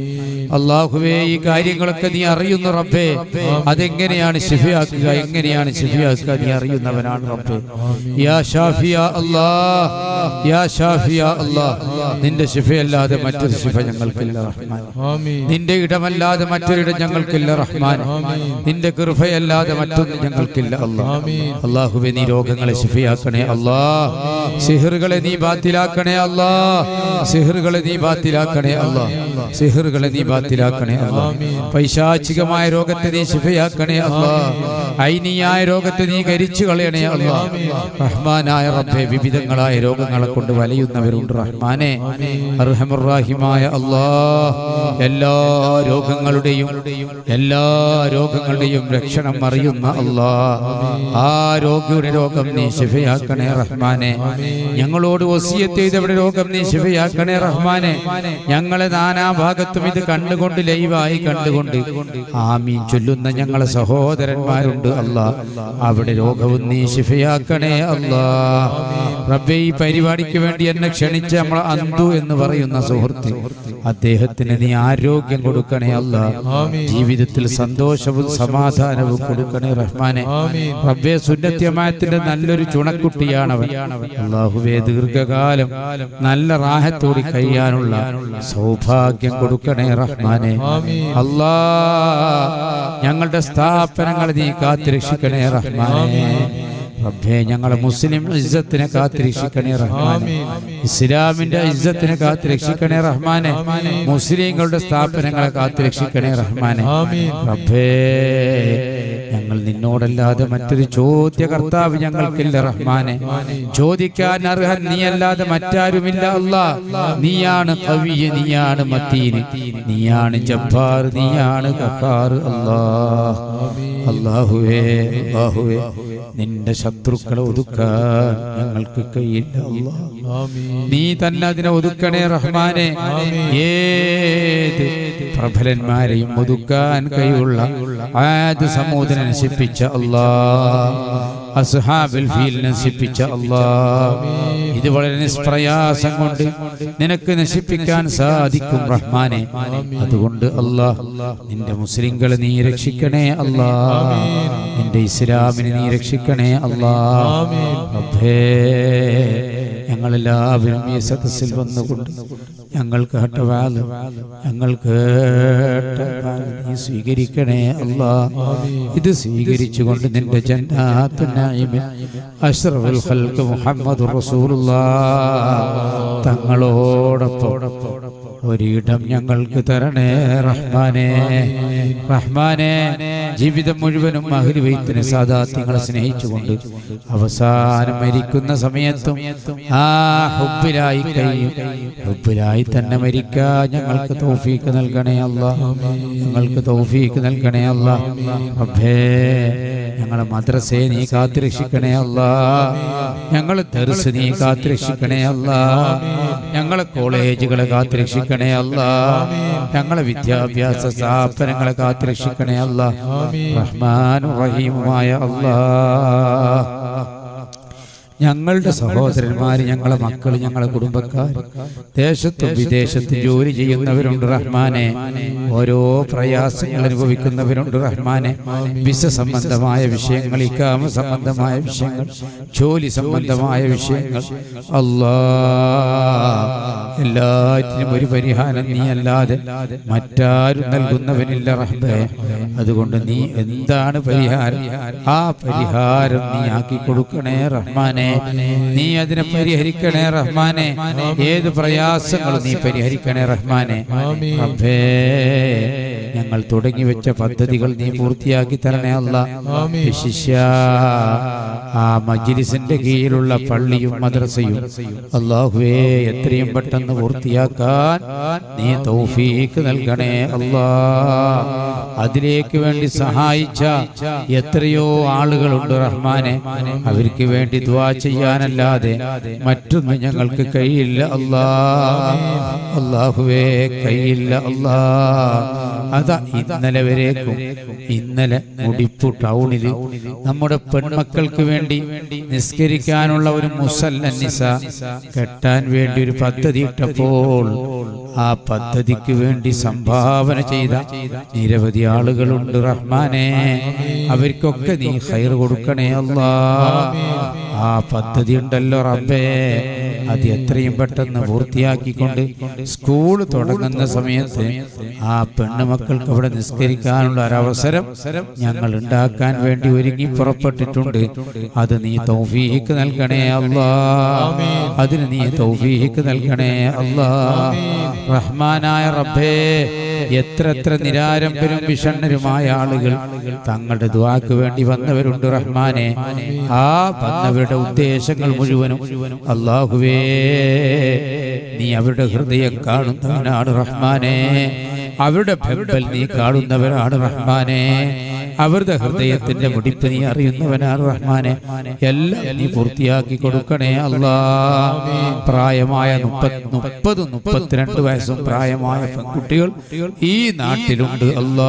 അള്ളാഹുവേ ഈ കാര്യങ്ങളൊക്കെ നീ അറിയുന്ന റബ്ബേ അതെങ്ങനെയാണ് ശിഫയാക്കുക എങ്ങനെയാണ് ശിഫയാക്കുക നീ അറിയുന്നവനാണ് റബ്ബേ യാ ഷാഫിയ അല്ലാ യാ ഷാഫിയ അല്ലാ നിന്റെ ശിഫയല്ലാതെ മറ്റൊരു ശിഫ ഞങ്ങൾക്കില്ല റഹ്മാൻ ആമീൻ നിന്റെ ഇടമല്ലാതെ മറ്റൊരിടം ഞങ്ങൾക്കില്ല റഹ്മാൻ നിന്റെ കൃപയല്ലാതെ മറ്റൊന്നും ഞങ്ങൾക്കില്ല അല്ലാ അള്ളാഹുവെ നീ രോഗങ്ങളെ ശിഫയാക്കണേ അല്ലാ സിഹറുകളെ നീ ബാത്തിലാക്കണേ അല്ലാ സിഹറുകളെ നീ ബാത്തിലാക്കണേ അല്ലാ സിഹറുകളെ നീ ബാത്തിലാക്കണേ അല്ലാ പൈശാചികമായ രോഗത്തെ നീ ശിഫയാക്കണേ അല്ലാ ഐനിയായ രോഗത്തെ നീ കരിച്ചു കളയണേ അല്ലാ റഹ്മാനായ റബ്ബെ വിവിധങ്ങളായ രോഗങ്ങളെ കൊണ്ട് വലയുന്നവരുണ്ട് റഹ്മാനെ അർഹമുറാഹിമായ അല്ലാ എല്ലാ രോഗങ്ങളുടെയും എല്ലാ രോഗങ്ങളുടെയും രക്ഷണം അറിയുന്ന അല്ലാ ആ രോഗിയുടെ രോഗം നീ ശിഫയാക്കണേ റഹ്മാനെ ഞങ്ങളോട് വസിയത്ത് ചെയ്തവരുടെ രോഗം നീ ശിഫയാക്കണേ റഹ്മാനെ ഞങ്ങളെ നാനാഭാഗത്തും ഇത് കണ്ടുകൊണ്ട് ലൈവായി കണ്ടുകൊണ്ട് ആമീൻ ചൊല്ലുന്ന ഞങ്ങളെ സഹോദരന്മാരുണ്ട് അല്ലാ അവിടെ രോഗവും നീ ശിഫയാക്കണേ അല്ലാ റബ്ബെ ഈ പരിപാടിക്ക് വേണ്ടി എന്നെ ക്ഷണിച്ച നമ്മൾ അന്തു എന്ന് പറയുന്ന സുഹൃത്ത് അദ്ദേഹത്തിന് നീ ആരോഗ്യം കൊടുക്കണേ അല്ല ജീവിതത്തിൽ സന്തോഷവും സമാധാനവും കൊടുക്കണേ റഹ്മാനെ റബ്ബെ സുന്നത്യമായത്തിന്റെ നല്ലൊരു ചുണക്കുട്ടിയാണവൻ അള്ളാഹുവേ ദീർഘകാലം നല്ല റാഹത്തോടി കഴിയാനുള്ള സൗഭാഗ്യം കൊടുക്കണേ റഹ്മാനെ അല്ലാ ഞങ്ങളുടെ സ്ഥാപനങ്ങളെ നീ കാത്തുരക്ഷിക്കണേ റഹ്മാനെ റബ്ബേ ഞങ്ങളെ മുസ്ലിം ഇസ്സത്തിനെ കാത്തുരക്ഷിക്കണേ റഹ്മാനെ ഇസ്ലാമിന്റെ ഇസ്സത്തിനെ കാത്തുരക്ഷിക്കണേ റഹ്മാനെ മുസ്ലിങ്ങളുടെ സ്ഥാപനങ്ങളെ കാത്തുരക്ഷിക്കണേ റഹ്മാനെ റബ്ബേ ഞങ്ങൾ നിന്നോടല്ലാതെ മറ്റൊരു ചോദ്യ കർത്താവ് ഞങ്ങൾക്കില്ല റഹ്മാനെ ചോദിക്കാൻ അർഹൻ നീയല്ലാതെ മറ്റാരുമില്ല അല്ലാ നീയാണ് കവിയ നീയാണ് മത്തീന് നീയാണ് ജബ്ബാർ നീയാണ് കക്കാർ അല്ലാ അല്ലാഹുവേ അല്ലാഹുവേ നിന്റെ ശത്രുക്കളെ ഒതുക്കാൻ ഞങ്ങൾക്ക് കഴിയില്ല അല്ലാ നീ തന്നെ അതിനെ ഒതുക്കണേ റഹ്മാനെ ഏത് പ്രബലന്മാരെയും ഒതുക്കാൻ കഴിയുള്ള ആദ്യ സമൂഹത്തിനെ നശിപ്പിച്ച അല്ലാ അസ്ഹാബിൽ ഫീൽ നശിപ്പിച്ച അല്ലാ ഇത് വളരെ നിഷ്പ്രയാസം കൊണ്ട് നിനക്ക് നശിപ്പിക്കാൻ സാധിക്കും റഹ്മാനെ അതുകൊണ്ട് അല്ലാ നിന്റെ മുസ്ലിങ്ങളെ നീ രക്ഷിക്കണേ അല്ലാ നിന്റെ ഇസ്ലാമിനെ നീ രക്ഷിക്കണേ അല്ലാ റബ്ബേ ഞങ്ങളെല്ലാവരും ഈ സദസ്സിൽ വന്നുകൊണ്ട് ഞങ്ങൾ കേട്ട വാല് ഞങ്ങൾ കേട്ട വാല് നീ സ്വീകരിക്കണേ അല്ലാ ഇത് സ്വീകരിച്ചുകൊണ്ട് നിന്റെ ജന്നാത്തു നഈമിൽ അഷ്റഫുൽ ഖൽഖ് മുഹമ്മദ് റസൂലുള്ളാഹ് തങ്ങളോടൊപ്പം ഒരിടം ഞങ്ങൾക്ക് തരണേ റഹ്മാനെ റഹ്മാനെ ജീവിതം മുഴുവനും അഹ്ലുവൈത്തിനെ സാദാത്യങ്ങളെ സ്നേഹിച്ചുകൊണ്ട് അവസാനം മരിക്കുന്ന സമയത്തും ആ ഹുബിലായി കഴിയും ഹുബിലായി തന്നെ മരിക്കാൻ ഞങ്ങൾക്ക് തൗഫീക്ക് നൽകണേ അല്ല ഞങ്ങൾക്ക് തൗഫീക്ക് നൽകണേ അല്ല റബ്ബേ ഞങ്ങളെ മദ്രസയെ നീ കാത്തുരക്ഷിക്കണേ അല്ല ഞങ്ങളെ ദർസ് നീ കാത്തുരക്ഷിക്കണേ അല്ല ഞങ്ങളെ കോളേജുകളെ കാത്തുരക്ഷിക്കണേ അല്ല ഞങ്ങളെ വിദ്യാഭ്യാസ സ്ഥാപനങ്ങളെ കാത്തുരക്ഷിക്കണേ അല്ല റഹ്മാനും റഹീമുമായ അല്ലാ ഞങ്ങളുടെ സഹോദരന്മാര് ഞങ്ങളെ മക്കൾ ഞങ്ങളെ കുടുംബക്കാർ ദേശത്തും വിദേശത്തും ജോലി ചെയ്യുന്നവരുണ്ട് റഹ്മാനെ ഓരോ പ്രയാസങ്ങൾ അനുഭവിക്കുന്നവരുണ്ട് റഹ്മാനെ വിസ സംബന്ധമായ വിഷയങ്ങൾ ഇക്കാമ സംബന്ധമായ വിഷയങ്ങൾ ജോലി സംബന്ധമായ വിഷയങ്ങൾ അല്ലാ എല്ലാറ്റിനും ഒരു പരിഹാരം നീ അല്ലാതെ മറ്റാരും നൽകുന്നവനില്ല റഹ്ബേ അതുകൊണ്ട് നീ എന്താണ് പരിഹാരം ആ പരിഹാരം നീ ആക്കി കൊടുക്കണേ റഹ്മാനെ നീ അതിനെ പരിഹരിക്കണേ റഹ്മാനെ ഏത് പ്രയാസങ്ങളും നീ പരിഹരിക്കണേ റഹ്മാനെ റബ്ബേ ഞങ്ങൾ തുടങ്ങി വെച്ച പദ്ധതികൾ നീ പൂർത്തിയാക്കി തരണേ അല്ല വിശിഷ്യ ആ മജ്ലിസിന്റെ കീഴിലുള്ള പള്ളിയും മദ്രസയും അള്ളാഹുവേ എത്രയും പെട്ടെന്ന് പൂർത്തിയാക്കാൻ നീ തൗഫീക്ക് നൽകണേ അല്ലാ അതിലേക്ക് വേണ്ടി സഹായിച്ച എത്രയോ ആളുകളുണ്ട് റഹ്മാനെ അവർക്ക് വേണ്ടി ദ്വാ ചെയ്യാനല്ലാതെ മറ്റൊന്നും ഞങ്ങൾക്ക് കഴിയില്ല അല്ലാ അള്ളാഹുവേ കഴിയില്ല അല്ലാ അത് ഇന്നലെ വരേക്കും ഇന്നലെ മുടിപ്പു ടൗണിൽ നമ്മുടെ പെൺമക്കൾക്ക് വേണ്ടി നിസ്കരിക്കാനുള്ള ഒരു മുസല്ലന്നിസ കെട്ടാൻ വേണ്ടി ഒരു പദ്ധതി ഇട്ടപ്പോൾ ആ പദ്ധതിക്ക് വേണ്ടി സംഭാവന ചെയ്ത നിരവധി ആളുകളുണ്ട് റഹ്മാനെ അവർക്കൊക്കെ നീ ഹൈർ കൊടുക്കണേ അല്ലാ ആ പദ്ധതി ഉണ്ടല്ലോ റബ്ബേ അത് എത്രയും പെട്ടെന്ന് പൂർത്തിയാക്കിക്കൊണ്ട് സ്കൂൾ തുടങ്ങുന്ന സമയത്ത് ആ പെണ്ണുമക്കൾക്ക് അവിടെ നിസ്കരിക്കാനുള്ള ഒരവസരം ഞങ്ങൾ ഉണ്ടാക്കാൻ വേണ്ടി ഒരുങ്ങി പുറപ്പെട്ടിട്ടുണ്ട് അത് നീ തൗഫീക്ക് നൽകണേ അല്ലാ അതിന് നീ തൗഫീക്ക് നൽകണേ അല്ലാ റഹ്മാനായ റബ്ബേ എത്ര എത്ര നിരാരംഭരും വിഷണ്ണരുമായ ആളുകൾ തങ്ങളുടെ ദുവാക്ക് വേണ്ടി വന്നവരുണ്ട് റഹ്മാനെ ആ വന്നവരുടെ ഉദ്ദേശങ്ങൾ മുഴുവനും അള്ളാഹുവേ നീ അവരുടെ ഹൃദയം കാണുന്നവനാണ് റഹ്മാനെ അവരുടെ ബെമ്പൽ നീ കാണുന്നവനാണ് റഹ്മാനെ അവരുടെ ഹൃദയത്തിന്റെ മുടിപ്പ് നീ അറിയുന്നവനാണ് റഹ്മാനെ എല്ലാം നീ പൂർത്തിയാക്കി കൊടുക്കണേ അല്ലാ പ്രായമായ മുപ്പത് മുപ്പത് മുപ്പത്തിരണ്ട് വയസ്സും പ്രായമായ പെൺകുട്ടികൾ ഈ നാട്ടിലുണ്ട് അല്ലാ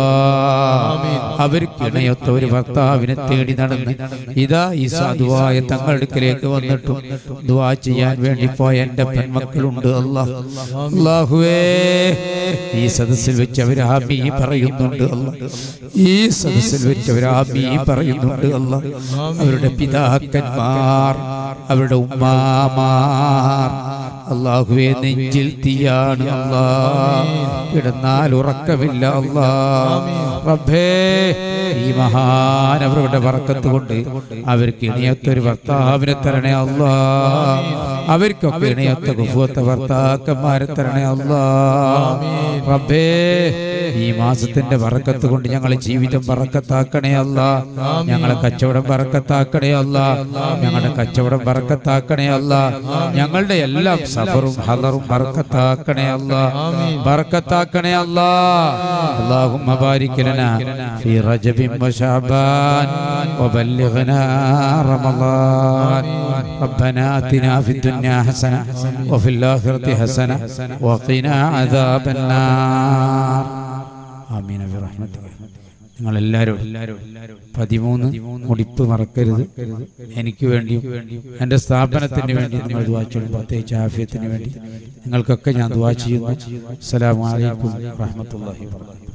അവർക്ക് ഇണയൊത്ത ഒരു ഭർത്താവിനെ തേടി നടന്ന് ഇതാ ഈ സാധുവായ തങ്ങളുടെ അടുക്കലേക്ക് വന്നിട്ടും ദുവാ ചെയ്യാൻ വേണ്ടി പോയ എന്റെ പെൺമക്കളുണ്ട് അല്ലാ അല്ലാഹുവേ ഈ സദസ്സിൽ വെച്ച് അവർ ആമീ പറയുന്നുണ്ട് അല്ല ഈ സദസ്സിൽ വെച്ച് അവർ ആമീ പറയുന്നുണ്ട് അല്ല അവരുടെ പിതാക്കന്മാർ അവരുടെ ഉമ്മാമാർ അള്ളാഹുവെ നെഞ്ചിൽ തീയാണ് അല്ലാ കിടന്നാൽ ഉറക്കമില്ല അല്ലാ റബ്ബേ ഈ മഹാൻ അവരുടെ വർക്കത്ത് കൊണ്ട് അവർക്ക് ഇണയത്തൊരു ഭർത്താവിനെ തരണേ അല്ലാ അവർക്കൊക്കെ ഇണയത്ത കുഫുവത്ത ഭർത്താക്കന്മാരെ തരണേ അല്ലാ റബ്ബേ ഈ മാസത്തിന്റെ പറക്കത്ത് കൊണ്ട് ഞങ്ങളെ ജീവിതം പറക്കത്താക്കണേ അല്ല ഞങ്ങളെ കച്ചവടം പറക്കത്താക്കണേ അല്ല ഞങ്ങളുടെ കച്ചവടം പറക്കത്താക്കണേ അല്ല ഞങ്ങളുടെ എല്ലാം സഫറും ഹലറും പറക്കത്താക്കണേ അല്ല പറക്കത്താക്കണേ അല്ല اللهم بارك لنا في رجب وشعبان وبلغنا رمضان ربنا آتنا في الدنيا حسنة وفي الآخرة حسنة وقنا عذاب النار ആമീന ബിറഹ്മതിക നിങ്ങൾ എല്ലാവരും പതിമൂന്ന് മുടിപ്പ് മറക്കരുത് എനിക്ക് വേണ്ടിയും എൻ്റെ സ്ഥാപനത്തിന് വേണ്ടി നിങ്ങൾ ദുവാ ചെയ്യണം പ്രത്യേകിച്ച് ആഫിയത്തിന് വേണ്ടി നിങ്ങൾക്കൊക്കെ ഞാൻ ദുവാ ചെയ്യുന്നു അസ്സലാമു അലൈക്കും വറഹ്മത്തുള്ളാഹി വബറകാതുഹു